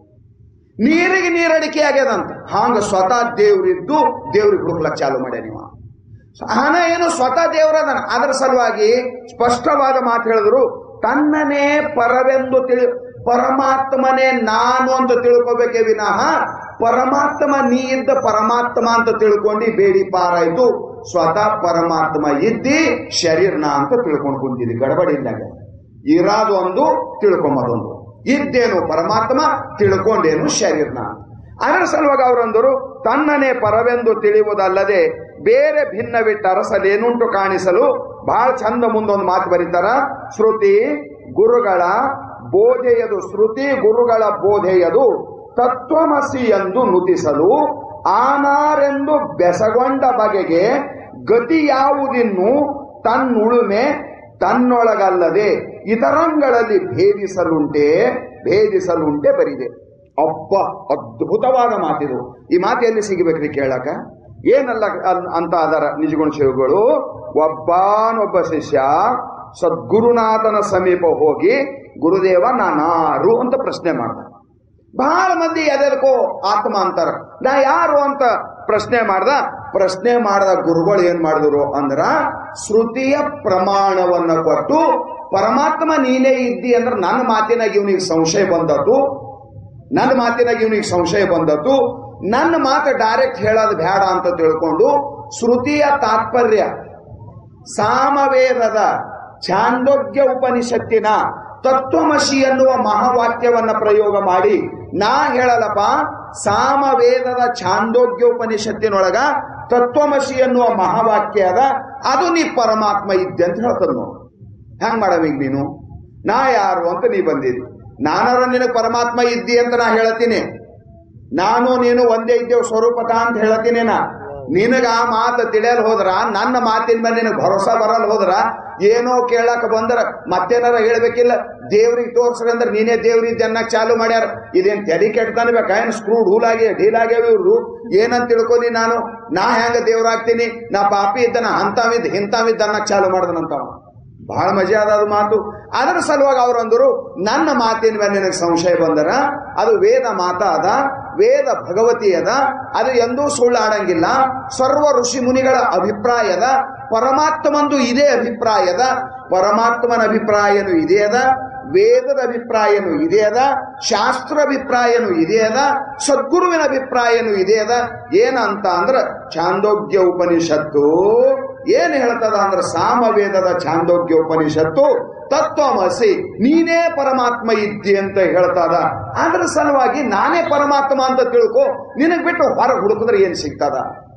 ನೀರಿಗೆ ನೀರಡಿಕೆ ಆಗ್ಯದಂತ ಹಾಂಗ ಸ್ವತಃ ದೇವ್ರಿದ್ದು ದೇವ್ರಿಗೆ ಹುಡುಕ್ಲಕ್ ಚಾಲು ಮಾಡ್ಯ ನೀವು ಹಣ ಏನು ಸ್ವತಃ ದೇವರದನ ಅದರ ಸಲುವಾಗಿ ಸ್ಪಷ್ಟವಾದ ಮಾತು ಹೇಳಿದ್ರು ತನ್ನನೇ ಪರವೆಂದು ತಿಳಿ ಪರಮಾತ್ಮನೇ ನಾನು ಅಂತ ತಿಳ್ಕೊಬೇಕೇ ವಿನಃ ಪರಮಾತ್ಮ ನೀ ಇದ್ದ ಪರಮಾತ್ಮ ಅಂತ ತಿಳ್ಕೊಂಡು ಬೇಡಿ ಪಾರಾಯ್ತು ಸ್ವತಃ ಪರಮಾತ್ಮ ಇದ್ದಿ ಶರೀರ್ನ ಅಂತ ತಿಳ್ಕೊಂಡು ಕುಂತಿದ್ದಿ ಗಡಬಡಿ ಇದ್ದಾಗ ಇರಾದು ಒಂದು ತಿಳ್ಕೊಂಬದೊಂದು ಇದ್ದೇನು ಪರಮಾತ್ಮ ತಿಳ್ಕೊಂಡೇನು ಶರೀರ್ನ ಅದರ ಸಲುವಾಗಿ ಅವರಂದರು ತನ್ನನೇ ಪರವೆಂದು ತಿಳಿಯುವುದಲ್ಲದೆ ಬೇರೆ ಭಿನ್ನವಿಟ್ಟ ಅರಸಲೇನುಂಟು ಕಾಣಿಸಲು ಬಹಳ ಚಂದ ಮುಂದೊಂದು ಮಾತು ಬರೀತಾರ ಶ್ರುತಿ ಗುರುಗಳ ಬೋಧೆಯದು ಶ್ರುತಿ ಗುರುಗಳ ಬೋಧೆಯದು ತತ್ವಮಸಿ ಎಂದು ನುತಿಸಲು ಆನಾರೆಂದು ಬೆಸಗೊಂಡ ಬಗೆಗೆ ಗತಿ ಯಾವುದಿನ್ನು ತನ್ನುಳುಮೆ ತನ್ನೊಳಗಲ್ಲದೆ ಇತರಂಗಳಲ್ಲಿ ಭೇದಿಸಲುಂಟೆ ಭೇದಿಸಲುಂಟೆ ಬರಿದೆ ಅಬ್ಬ ಅದ್ಭುತವಾದ ಮಾತಿದು ಈ ಮಾತು ಎಲ್ಲಿ ಸಿಗಬೇಕ್ರಿ ಕೇಳಕ ಏನಲ್ಲ ಅನ್- ಅಂತ ಅದರ ನಿಜಗುಣ ಶಿವಗಳು ಒಬ್ಬನೊಬ್ಬ ಶಿಷ್ಯ ಸದ್ಗುರುನಾಥನ ಸಮೀಪ ಹೋಗಿ ಗುರುದೇವ ನಾನಾರು ಅಂತ ಪ್ರಶ್ನೆ ಮಾಡ್ದ ಬಹಳ ಮಂದಿ ಎದೆದಕ್ಕೋ ಆತ್ಮ ಅಂತಾರ ನಾ ಯಾರು ಅಂತ ಪ್ರಶ್ನೆ ಮಾಡ್ದ ಪ್ರಶ್ನೆ ಮಾಡಿದ ಗುರುಗಳು ಏನ್ ಮಾಡಿದ್ರು ಅಂದ್ರ ಶ್ರುತಿಯ ಪ್ರಮಾಣವನ್ನ ಕೊಟ್ಟು ಪರಮಾತ್ಮ ನೀನೇ ಇದ್ದಿ ಅಂದ್ರೆ ನನ್ನ ಮಾತಿನಾಗ ಇವನಿಗೆ ಸಂಶಯ ಬಂದದ್ದು ನನ್ನ ಮಾತಿನಾಗ ಇವನಿಗೆ ಸಂಶಯ ಬಂದದ್ದು ನನ್ನ ಮಾತು ಡೈರೆಕ್ಟ್ ಹೇಳೋದು ಬೇಡ ಅಂತ ತಿಳ್ಕೊಂಡು ಶ್ರುತಿಯ ತಾತ್ಪರ್ಯ ಸಾಮವೇದದ ಛಾಂದೋಗ್ಯ ಉಪನಿಷತ್ತಿನ ತತ್ವಮಸಿ ಎನ್ನುವ ಮಹಾವಾಕ್ಯವನ್ನ ಪ್ರಯೋಗ ಮಾಡಿ ನಾ ಹೇಳಲಪ್ಪ ಸಾಮವೇದದ ಛಾಂದೋಗ್ಯ ಉಪನಿಷತ್ತಿನೊಳಗ ತತ್ವಮಸಿ ಎನ್ನುವ ಮಹಾವಾಕ್ಯ ಅದ ಅದು ನೀ ಪರಮಾತ್ಮ ಇದ್ದೆ ಅಂತ ಹೇಳ್ತದ ನೋಡು ಹೆಂಗ್ ಮಾಡವೀಗ ನೀನು ನಾ ಯಾರು ಅಂತ ನೀ ಬಂದಿದ್ದಿ ನಾನಾರ ನಿನಗೆ ಪರಮಾತ್ಮ ಇದ್ದಿ ಅಂತ ನಾ ಹೇಳತೀನಿ ನಾನು ನೀನು ಒಂದೇ ಇದ್ದೇವ್ ಸ್ವರೂಪತ ಅಂತ ಹೇಳತೀನಿ ನಾ ನಿನಗ ಆ ಮಾತು ತಿಳಿಯಲ್ ಹೋದ್ರ ನನ್ನ ಮಾತಿನ ಮೇಲೆ ನಿನಗೆ ಭರೋಸಾ ಬರಲ್ ಹೋದ್ರ ಏನೋ ಕೇಳಕ್ ಬಂದ್ರ ಮತ್ತೇನಾರ ಹೇಳ್ಬೇಕಿಲ್ಲ ದೇವ್ರಿಗೆ ತೋರ್ಸ್ರಂದ್ರ ನೀನೇ ದೇವ್ರಿದ್ದೆ ಅನ್ನಕ್ ಚಾಲು ಮಾಡ್ಯಾರ ಇದೇನ್ ತೆರಿ ಕೆಟ್ಟತಾನ್ಬೇಕಾ ಏನ್ ಸ್ಕ್ರೂ ಢೂಲಾಗಿ ಢೀಲಾಗ್ಯಾವ ಇವ್ರು ಏನಂತ ತಿಳ್ಕೊನಿ ನಾನು ನಾ ಹೆಂಗ ದೇವ್ರಾಗ್ತೀನಿ ನಾ ಪಾಪಿ ಇದ್ದನ ಅಂತವಿದ್ದ ಇಂಥವಿದ್ದ ಅನ್ನಕ್ ಚಾಲು ಮಾಡ್ದನಂತವ ಬಹಳ ಮಜಾ ಅದ ಅದು ಮಾತು ಅದರ ಸಲುವಾಗಿ ಅವರಂದರು ನನ್ನ ಮಾತಿನ ಮೇಲೆ ನಿನಗೆ ಸಂಶಯ ಬಂದರ ಅದು ವೇದ ಮಾತ ಅದ ವೇದ ಭಗವತಿ ಅದ ಅದು ಎಂದೂ ಸುಳ್ಳು ಆಡಂಗಿಲ್ಲ ಸರ್ವ ಋಷಿ ಮುನಿಗಳ ಅಭಿಪ್ರಾಯದ ಪರಮಾತ್ಮಂದು ಇದೇ ಅಭಿಪ್ರಾಯದ ಪರಮಾತ್ಮನ ಅಭಿಪ್ರಾಯನು ಇದೇ ಅದ ವೇದದ ಅಭಿಪ್ರಾಯನು ಇದೇ ಅದ ಶಾಸ್ತ್ರ ಅಭಿಪ್ರಾಯನು ಇದೇ ಅದ ಸದ್ಗುರುವಿನ ಅಭಿಪ್ರಾಯನು ಇದೇ ಅದ ಏನಂತ ಅಂದ್ರ ಛಾಂದೋಗ್ಯ ಉಪನಿಷತ್ತು ಏನ್ ಹೇಳ್ತದ ಅಂದ್ರ ಸಾಮವೇದದ ಛಾಂದೋಗ್ಯ ಉಪನಿಷತ್ತು ತತ್ವಮಸಿ ನೀನೇ ಪರಮಾತ್ಮ ಇದ್ದಿ ಅಂತ ಹೇಳ್ತದ ಅದ್ರ ಸಲುವಾಗಿ ನಾನೇ ಪರಮಾತ್ಮ ಅಂತ ತಿಳ್ಕೊ ನಿನಗ್ ಬಿಟ್ಟು ಹೊರಗೆ ಹುಡುಕಿದ್ರೆ ಏನ್ ಸಿಗ್ತದ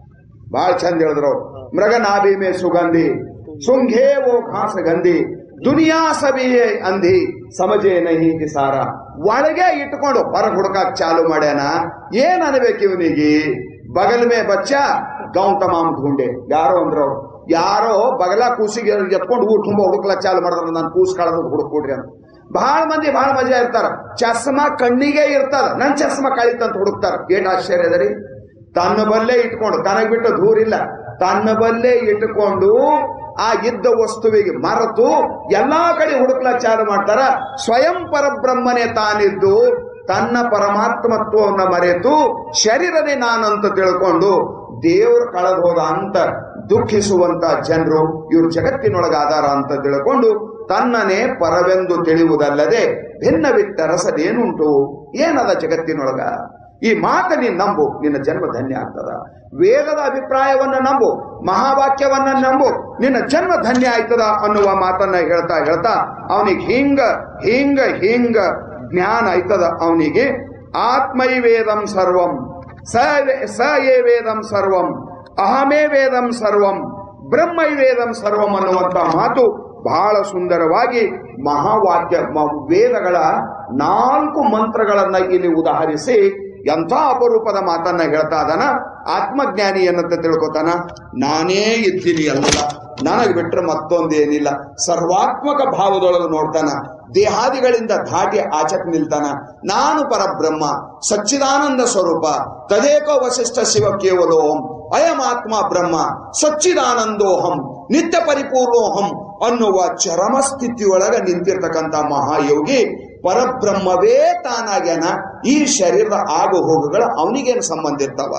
ಬಹಳ ಚಂದ ಹೇಳಿದ್ರು ಅವ್ರು. ಮೃಗನಾಭಿ ಮೇ ಸುಗಂಧಿ ಸುಂಘೇ ಓ ಖಾಸ ಗಂಧಿ ದುನಿಯಾ ಸಬಿಯೇ ಅಂಧಿ ಸಮಜೆ ನಹಿ ಸಾರ ಒಳಗೆ ಇಟ್ಕೊಂಡು ಹೊರಗೆ ಹುಡುಕಾಕ್ ಚಾಲು ಮಾಡ್ಯಾನ ಏನ್ ಅನ್ಬೇಕು ಇವನಿಗೆ ಬಗಲ್ ಮೇ ಬಚ್ಚ ಗೌನ್ ತಮಾಮ್ ಢೂಂಡೆ ಯಾರೋ ಅಂದ್ರು ಅವ್ರು ಯಾರೋ ಬಗಲ ಕೂಸಿಗೆ ಎತ್ಕೊಂಡು ಊರ್ ತುಂಬ ಹುಡುಕ್ಲಕ್ ಚಾಲು ಮಾಡಿದ್ರ ನಾನು ಕೂಸ್ ಕಳೆದು ಹುಡುಕೊಡ್ರಿ ಅಂತ ಬಹಳ ಮಂದಿ ಬಹಳ ಮಜಾ ಇರ್ತಾರ ಚಸ್ಮಾ ಕಣ್ಣಿಗೆ ಇರ್ತದ ನನ್ ಚಸ್ಮಾ ಕಳಿತಂತ ಹುಡುಕ್ತಾರ ಏಟ್ ಆಶ್ಚರ್ಯ ಅದರಿ ತನ್ನ ಬಲ್ಲೇ ಇಟ್ಕೊಂಡು ತನಗ್ ಬಿಟ್ಟು ದೂರಿಲ್ಲ ತನ್ನ ಬಲ್ಲೇ ಇಟ್ಟುಕೊಂಡು ಆ ಇದ್ದ ವಸ್ತುವಿಗೆ ಮರೆತು ಎಲ್ಲಾ ಕಡೆ ಹುಡುಕ್ಲ ಚಾಲು ಮಾಡ್ತಾರ ಸ್ವಯಂ ಪರಬ್ರಹ್ಮನೇ ತಾನಿದ್ದು ತನ್ನ ಪರಮಾತ್ಮತ್ವವನ್ನ ಮರೆತು ಶರೀರನೇ ನಾನಂತ ತಿಳ್ಕೊಂಡು ದೇವರು ಕಳೆದು ಹೋದ ಅಂತ ದುಃಖಿಸುವಂತ ಜನರು ಇವ್ರು ಜಗತ್ತಿನೊಳಗ ಆಧಾರ ಅಂತ ತಿಳ್ಕೊಂಡು ತನ್ನನೇ ಪರವೆಂದು ತಿಳಿಯುವುದಲ್ಲದೆ ಭಿನ್ನವಿಟ್ಟ ರಸದೇನುಂಟು ಏನದ ಜಗತ್ತಿನೊಳಗ ಈ ಮಾತ ನೀನ್ ನಂಬು ನಿನ್ನ ಜನ್ಮ ಧನ್ಯ ಆಗ್ತದ ವೇದದ ಅಭಿಪ್ರಾಯವನ್ನ ನಂಬು ಮಹಾವಾಕ್ಯವನ್ನ ನಂಬು ನಿನ್ನ ಜನ್ಮ ಧನ್ಯ ಆಯ್ತದ ಅನ್ನುವ ಮಾತನ್ನ ಹೇಳ್ತಾ ಹೇಳ್ತಾ ಅವನಿಗೆ ಹಿಂಗ ಹಿಂಗ ಹಿಂಗ ಜ್ಞಾನ ಆಯ್ತದ ಅವನಿಗೆ ಆತ್ಮೈವೇದಂ ಸರ್ವಂ ಸ ಸ ಯೇ ವೇದಂ ಸರ್ವಂ ಅಹಮೇ ವೇದಂ ಸರ್ವಂ ಬ್ರಹ್ಮೈವೇದಂ ಸರ್ವಂ ಅನ್ನುವಂತ ಮಾತು ಬಹಳ ಸುಂದರವಾಗಿ ಮಹಾವಾಕ್ಯ ಮ- ವೇದಗಳ ನಾಲ್ಕು ಮಂತ್ರಗಳನ್ನ ಇಲ್ಲಿ ಉದಾಹರಿಸಿ ಎಂಥ ಅಪರೂಪದ ಮಾತನ್ನ ಹೇಳ್ತಾ ಇದಾನ ಆತ್ಮಜ್ಞಾನಿ ಏನಂತ ತಿಳ್ಕೊತಾನ ನಾನೇ ಇದ್ದೀನಿ ಅಲ್ಲ ನನಗೆ ಬಿಟ್ರೆ ಮತ್ತೊಂದೇನಿಲ್ಲ ಸರ್ವಾತ್ಮಕ ಭಾವದೊಳಗೆ ನೋಡ್ತಾನ ದೇಹಾದಿಗಳಿಂದ ದಾಟಿ ಆಚಕ್ ನಿಲ್ತಾನ ನಾನು ಪರಬ್ರಹ್ಮ ಸಚ್ಚಿದಾನಂದ ಸ್ವರೂಪ ತದೇಕೋ ವಸಿಷ್ಠ ಶಿವ ಕೇವಲೋಹಂ ಅಯಮಾತ್ಮ ಬ್ರಹ್ಮ ಸಚ್ಚಿದಾನಂದೋಹಂ ನಿತ್ಯ ಪರಿಪೂರ್ಣೋಹಂ ಅನ್ನುವ ಚರಮ ಸ್ಥಿತಿಯೊಳಗ ನಿಂತಿರ್ತಕ್ಕಂಥ ಮಹಾಯೋಗಿ ಪರಬ್ರಹ್ಮವೇ ತಾನಾಗ್ಯಾನ ಈ ಶರೀರದ ಆಗು ಹೋಗುಗಳು ಅವನಿಗೇನು ಸಂಬಂಧ ಇರ್ತಾವ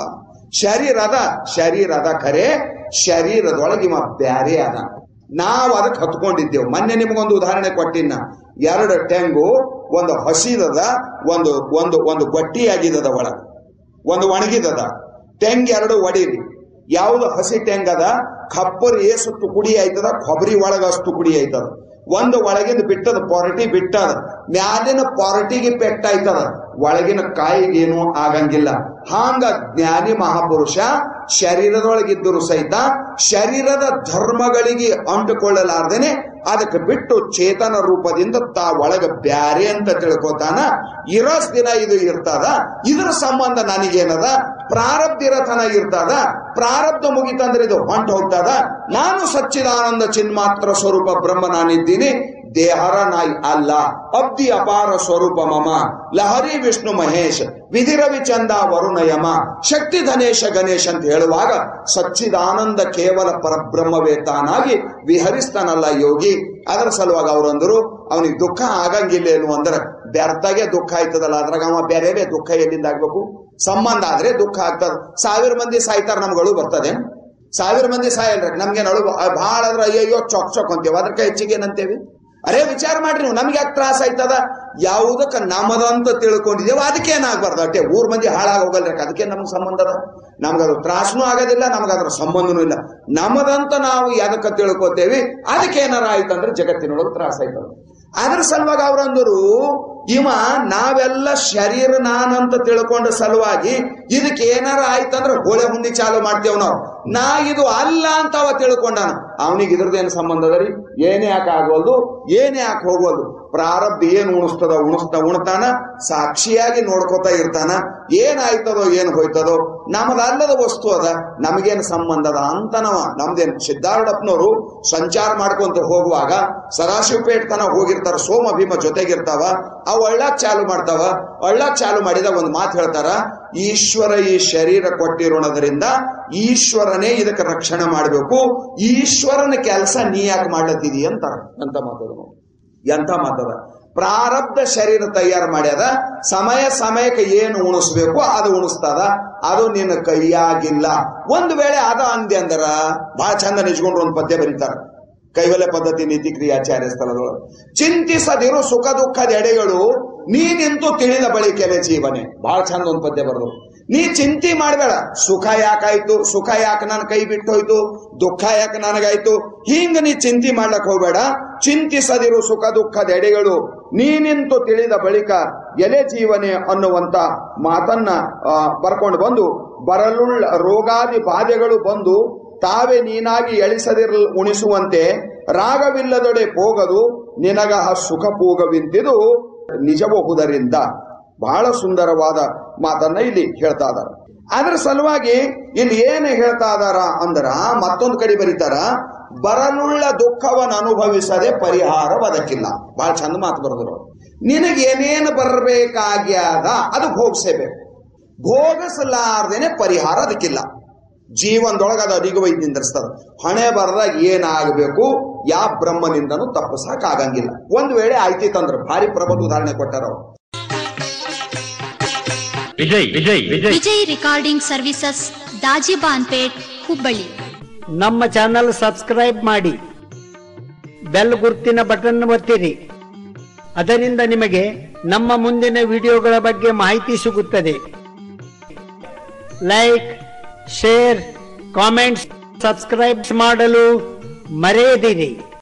ಶರೀರದ ಶರೀರದ ಖರೆ ಶರೀರದೊಳಗೆ ಇವ ಬ್ಯಾರೆ ಅದ ನಾವು ಅದಕ್ಕೆ ಹತ್ಕೊಂಡಿದ್ದೇವೆ ಮೊನ್ನೆ ನಿಮಗೊಂದು ಉದಾಹರಣೆ ಕೊಟ್ಟಿನ ಎರಡು ಟೆಂಗು ಒಂದು ಹಸಿದದ ಒಂದು ಒಂದು ಒಂದು ಗಟ್ಟಿಯಾಗಿದದ ಒಳಗೆ ಒಂದು ಒಣಗಿದದ ಟೆಂಗ್ ಎರಡು ಒಡಿರಿ ಯಾವ್ದು ಹಸಿ ಟೆಂಗ್ ಅದ ಕಪ್ಪರ್ ಏಸು ತುಕುಡಿ ಆಯ್ತದ ಕೊಬ್ಬರಿ ಒಳಗ ಅಷ್ಟು ತುಕುಡಿ ಆಯ್ತದ ಒಂದು ಒಳಗಿಂದ ಬಿಟ್ಟದ ಪೊರಟಿ ಬಿಟ್ಟದ ಮ್ಯಾಲಿನ ಪೊರಟಿಗೆ ಪೆಟ್ಟಾಯ್ತದ ಒಳಗಿನ ಕಾಯಿಗೇನು ಆಗಂಗಿಲ್ಲ ಹಾಂಗ ಜ್ಞಾನಿ ಮಹಾಪುರುಷ ಶರೀರದೊಳಗಿದ್ದರೂ ಸಹಿತ ಶರೀರದ ಧರ್ಮಗಳಿಗೆ ಅಂಟುಕೊಳ್ಳಲಾರ್ದೇನೆ ಅದಕ್ಕೆ ಬಿಟ್ಟು ಚೇತನ ರೂಪದಿಂದ ತಾ ಒಳಗ ಬ್ಯಾರೆ ಅಂತ ತಿಳ್ಕೊತಾನ ಇರೋಸ್ ದಿನ ಇದು ಇರ್ತದ ಇದ್ರ ಸಂಬಂಧ ನನಗೇನದ ಪ್ರಾರಬ್ಧಿರತನ ಇರ್ತದ ಪ್ರಾರಬ್ಧ ಮುಗಿತಂದ್ರೆ ಇದು ಹೊಂಟ ಹೋಗ್ತದ ನಾನು ಸಚ್ಚಿದಾನಂದ ಚಿನ್ಮಾತ್ರ ಸ್ವರೂಪ ಬ್ರಹ್ಮ ನಾನಿದ್ದೀನಿ ದೇಹರ ನಾಯಿ ಅಲ್ಲ ಅಬ್ದಿ ಅಪಾರ ಸ್ವರೂಪ ಮಮ ಲಹರಿ ವಿಷ್ಣು ಮಹೇಶ್ ವಿಧಿರವಿ ಚಂದ ವರುಣ ಯಮ ಶಕ್ತಿ ಧನೇಶ ಗಣೇಶ್ ಅಂತ ಹೇಳುವಾಗ ಸಚ್ಚಿದಾನಂದ ಕೇವಲ ಪರಬ್ರಹ್ಮವೇ ತಾನಾಗಿ ವಿಹರಿಸ್ತಾನಲ್ಲ ಯೋಗಿ ಅದರ ಸಲುವಾಗಿ ಅವರಂದರು ಅವನಿಗೆ ದುಃಖ ಆಗಂಗಿಲ್ಲ ಏನು ಅಂದ್ರೆ ವ್ಯರ್ಥಗೆ ದುಃಖ ಆಯ್ತದಲ್ಲ ಅದ್ರಾಗ ಅವ ಬೇರೆ ಬೇರೆ ದುಃಖ ಎಲ್ಲಿಂದ ಆಗ್ಬೇಕು ಸಂಬಂಧ ಆದ್ರೆ ದುಃಖ ಆಗ್ತದ ಸಾವಿರ ಮಂದಿ ಸಾಯ್ತಾರ ನಮ್ಗಳು ಬರ್ತದೆ ಸಾವಿರ ಮಂದಿ ಸಾಯಲ್ರಿ ನಮ್ಗೆ ನಳು ಬಹಳ ಆದ್ರೆ ಅಯ್ಯಯ್ಯೋ ಚೊಕ್ ಚೊಕ್ ಅಂತೇವೆ ಅದಕ್ಕೆ ಹೆಚ್ಚಿಗೆ ಏನಂತೇವಿ ಅರೇ ವಿಚಾರ ಮಾಡ್ರಿ ನೀವು ನಮ್ಗೆ ಯಾಕೆ ತ್ರಾಸ ಆಯ್ತದ ಯಾವುದಕ್ಕೆ ನಮ್ಮದಂತ ತಿಳ್ಕೊಂಡಿದ್ದೇವೆ ಅದಕ್ಕೆ ಏನಾಗ್ಬಾರ್ದು ಅಟ್ಟೆ ಊರ್ ಮಂದಿ ಹಾಳಾಗಿ ಹೋಗಲ್ರಿ ಅದಕ್ಕೆ ನಮ್ಗೆ ಸಂಬಂಧ ಅದ ನಮ್ಗದು ತ್ರಾಸನೂ ಆಗೋದಿಲ್ಲ ನಮ್ಗದ್ರ ಸಂಬಂಧನೂ ಇಲ್ಲ ನಮ್ಮದಂತ ನಾವು ಎದಕ್ಕೆ ತಿಳ್ಕೊತೇವಿ ಅದಕ್ಕೆ ಏನಾರ ಆಯ್ತಂದ್ರೆ ಜಗತ್ತಿನೊಳಗೆ ತ್ರಾಸ ಆಯ್ತದ ಅದ್ರ ಸಲುವಾಗಿ ಅವ್ರಂದರು ಇವ ನಾವೆಲ್ಲ ಶರೀರ ನಾನಂತ ತಿಳ್ಕೊಂಡ ಸಲುವಾಗಿ ಇದಕ್ಕೆ ಏನಾರ ಆಯ್ತಂದ್ರೆ ಹೋಳೆ ಹುಂಡಿ ಚಾಲು ಮಾಡ್ತೇವ್ ನಾವು ನಾ ಇದು ಅಲ್ಲ ಅಂತ ಅವ ತಿಳ್ಕೊಂಡಾನ ಅವನಿಗೆ ಇದ್ರದ್ದೇನು ಸಂಬಂಧ ಅದ ರೀ ಏನೇ ಯಾಕೆ ಆಗೋಲ್ದು ಏನೇ ಯಾಕೆ ಹೋಗೋಲ್ದು ಪ್ರಾರಬ್ಧ ಏನ್ ಉಣಿಸ್ತದ ಉಣಿಸ್ತಾ ಉಣ್ತಾನ ಸಾಕ್ಷಿಯಾಗಿ ನೋಡ್ಕೋತಾ ಇರ್ತಾನ ಏನಾಯ್ತದೋ ಏನ್ ಹೋಯ್ತದೋ ನಮದಲ್ಲದ ವಸ್ತು ಅದ ನಮಗೇನು ಸಂಬಂಧ ಅದ ಅಂತನವ ನಮ್ದೇನು ಸಿದ್ಧಾರೂಢಪ್ಪನವರು ಸಂಚಾರ ಮಾಡ್ಕೊಂತ ಹೋಗುವಾಗ ಸದಾಶಿವಪೇಟ್ ತನ ಹೋಗಿರ್ತಾರ ಸೋಮ ಭೀಮ ಜೊತೆಗಿರ್ತಾವ ಅವ್ ಒಳ್ಳಾಕ್ ಚಾಲು ಮಾಡ್ತಾವ ಒಳ್ಳಾಕ್ ಚಾಲು ಮಾಡಿದ ಒಂದು ಮಾತು ಹೇಳ್ತಾರ ಈಶ್ವರ ಈ ಶರೀರ ಕೊಟ್ಟಿರೋಣದ್ರಿಂದ ಈಶ್ವರನೇ ಇದಕ್ಕೆ ರಕ್ಷಣೆ ಮಾಡಬೇಕು ಈಶ್ವರನ ಕೆಲಸ ನೀ ಯಾಕೆ ಮಾಡ್ಲತ್ತಿದಿ ಅಂತಾರ ಅಂತ ಮಾತದ ನೋಡಿ. ಎಂಥ ಮಾತದ ಪ್ರಾರಬ್ಧ ಶರೀರ ತಯಾರು ಮಾಡ್ಯದ ಸಮಯ ಸಮಯಕ್ಕೆ ಏನು ಉಣಿಸ್ಬೇಕು ಅದು ಉಣಿಸ್ತದ ಅದು ನಿನ್ನ ಕೈಯಾಗಿಲ್ಲ ಒಂದು ವೇಳೆ ಅದ ಅಂದೆ ಅಂದರ ಬಹಳ ಚಂದ ನಿಜ್ಕೊಂಡ್ರು ಒಂದು ಪದ್ಯ ಬರೀತಾರ ಕೈವಲ್ಯ ಪದ್ಧತಿ ನೀತಿ ಕ್ರಿಯಾಚಾರ್ಯ ಸ್ಥಳದೊಳಗೆ ಚಿಂತಿಸದಿರು ಸುಖ ದುಃಖದ ಎಡೆಗಳು ನೀ ನಿಂತು ತಿಳಿದ ಬಳಿಕೆಲೆ ಜೀವನೆ ಬಹಳ ಚಂದ ಒಂದು ಪದ್ಯ ಬರೆದು ನೀ ಚಿಂತೆ ಮಾಡಬೇಡ ಸುಖ ಯಾಕಾಯ್ತು ಸುಖ ಯಾಕೆ ನನ್ನ ಕೈ ಬಿಟ್ಟು ಹೋಯ್ತು ದುಃಖ ಯಾಕೆ ನನಗಾಯ್ತು ಹಿಂಗ ನೀ ಚಿಂತೆ ಮಾಡ್ಲಕ್ ಹೋಗ್ಬೇಡ ಚಿಂತಿಸದಿರು ಸುಖ ದುಃಖದ ಎಡೆಗಳು ನೀ ನಿಂತು ತಿಳಿದ ಬಳಿಕ ಎಲೆ ಜೀವನೆ ಅನ್ನುವಂತ ಮಾತನ್ನ ಆ, ಬರ್ಕೊಂಡು ಬಂದು ಬರಲುಳ್ಳ ರೋಗಾದಿ ಬಾಧೆಗಳು ಬಂದು ತಾವೇ ನೀನಾಗಿ ಎಳಿಸದಿರ ಉಣಿಸುವಂತೆ ರಾಗವಿಲ್ಲದೊಡೆ ಹೋಗದು ನಿನಗ ಸುಖ ಪೂಗವಿಂತಿದು ನಿಜಬಹುದರಿಂದ ಬಹಳ ಸುಂದರವಾದ ಮಾತನ್ನ ಇಲ್ಲಿ ಹೇಳ್ತಾ ಇದಾರ ಅದ್ರ ಸಲುವಾಗಿ ಇಲ್ಲಿ ಏನು ಹೇಳ್ತಾ ಇದಾರ ಅಂದ್ರ ಮತ್ತೊಂದು ಕಡೆ ಬರೀತಾರ ಬರಲುಳ್ಳ ದುಃಖವನ್ನು ಅನುಭವಿಸದೆ ಪರಿಹಾರ ಬದಕಿಲ್ಲ ಬಹಳ ಚಂದ ಮಾತು ಬರೆದ್ರು ನಿನಗೇನೇನು ಬರಬೇಕಾಗ್ಯಾದ ಅದು ಭೋಗಿಸಬೇಕು ಭೋಗಿಸಲಾರ್ದೇನೆ ಪರಿಹಾರ ಅದಕ್ಕಿಲ್ಲ ಜೀವನದೊಳಗೆ ಅದು ಅಧಿಕವೈದ್ ನಿಂದಿರ್ತದ ಹಣೆ ಬರದಾಗ ಏನಾಗಬೇಕು ಯಾವ ಬ್ರಹ್ಮನಿಂದನೂ ತಪ್ಪಿಸಕ್ ಆಗಂಗಿಲ್ಲ ಒಂದ್ ವೇಳೆ ಆಯ್ತಿತ್ತಂದ್ರ ಭಾರಿ ಪ್ರಬಲ ಉದಾಹರಣೆ ಕೊಟ್ಟಾರ ಅವ್ರು ವಿಜಯ್ ವಿಜಯ್ ವಿಜಯ್ ವಿಜಯ್ ರೆಕಾರ್ಡಿಂಗ್ ಸರ್ವಿಸಸ್ ದಾಜಿಬಾನ್ಪೇಟ್ ಹುಬ್ಬಳ್ಳಿ ನಮ್ಮ ಚಾನಲ್ ಸಬ್ಸ್ಕ್ರೈಬ್ ಮಾಡಿ ಬೆಲ್ ಗುರ್ತಿನ ಬಟನ್ ಒತ್ತಿರಿ ಅದರಿಂದ ನಿಮಗೆ ನಮ್ಮ ಮುಂದಿನ ವಿಡಿಯೋಗಳ ಬಗ್ಗೆ ಮಾಹಿತಿ ಸಿಗುತ್ತದೆ ಲೈಕ್ ಶೇರ್ ಕಾಮೆಂಟ್ಸ್ ಸಬ್ಸ್ಕ್ರೈಬ್ ಮಾಡಲು ಮರೆಯದಿರಿ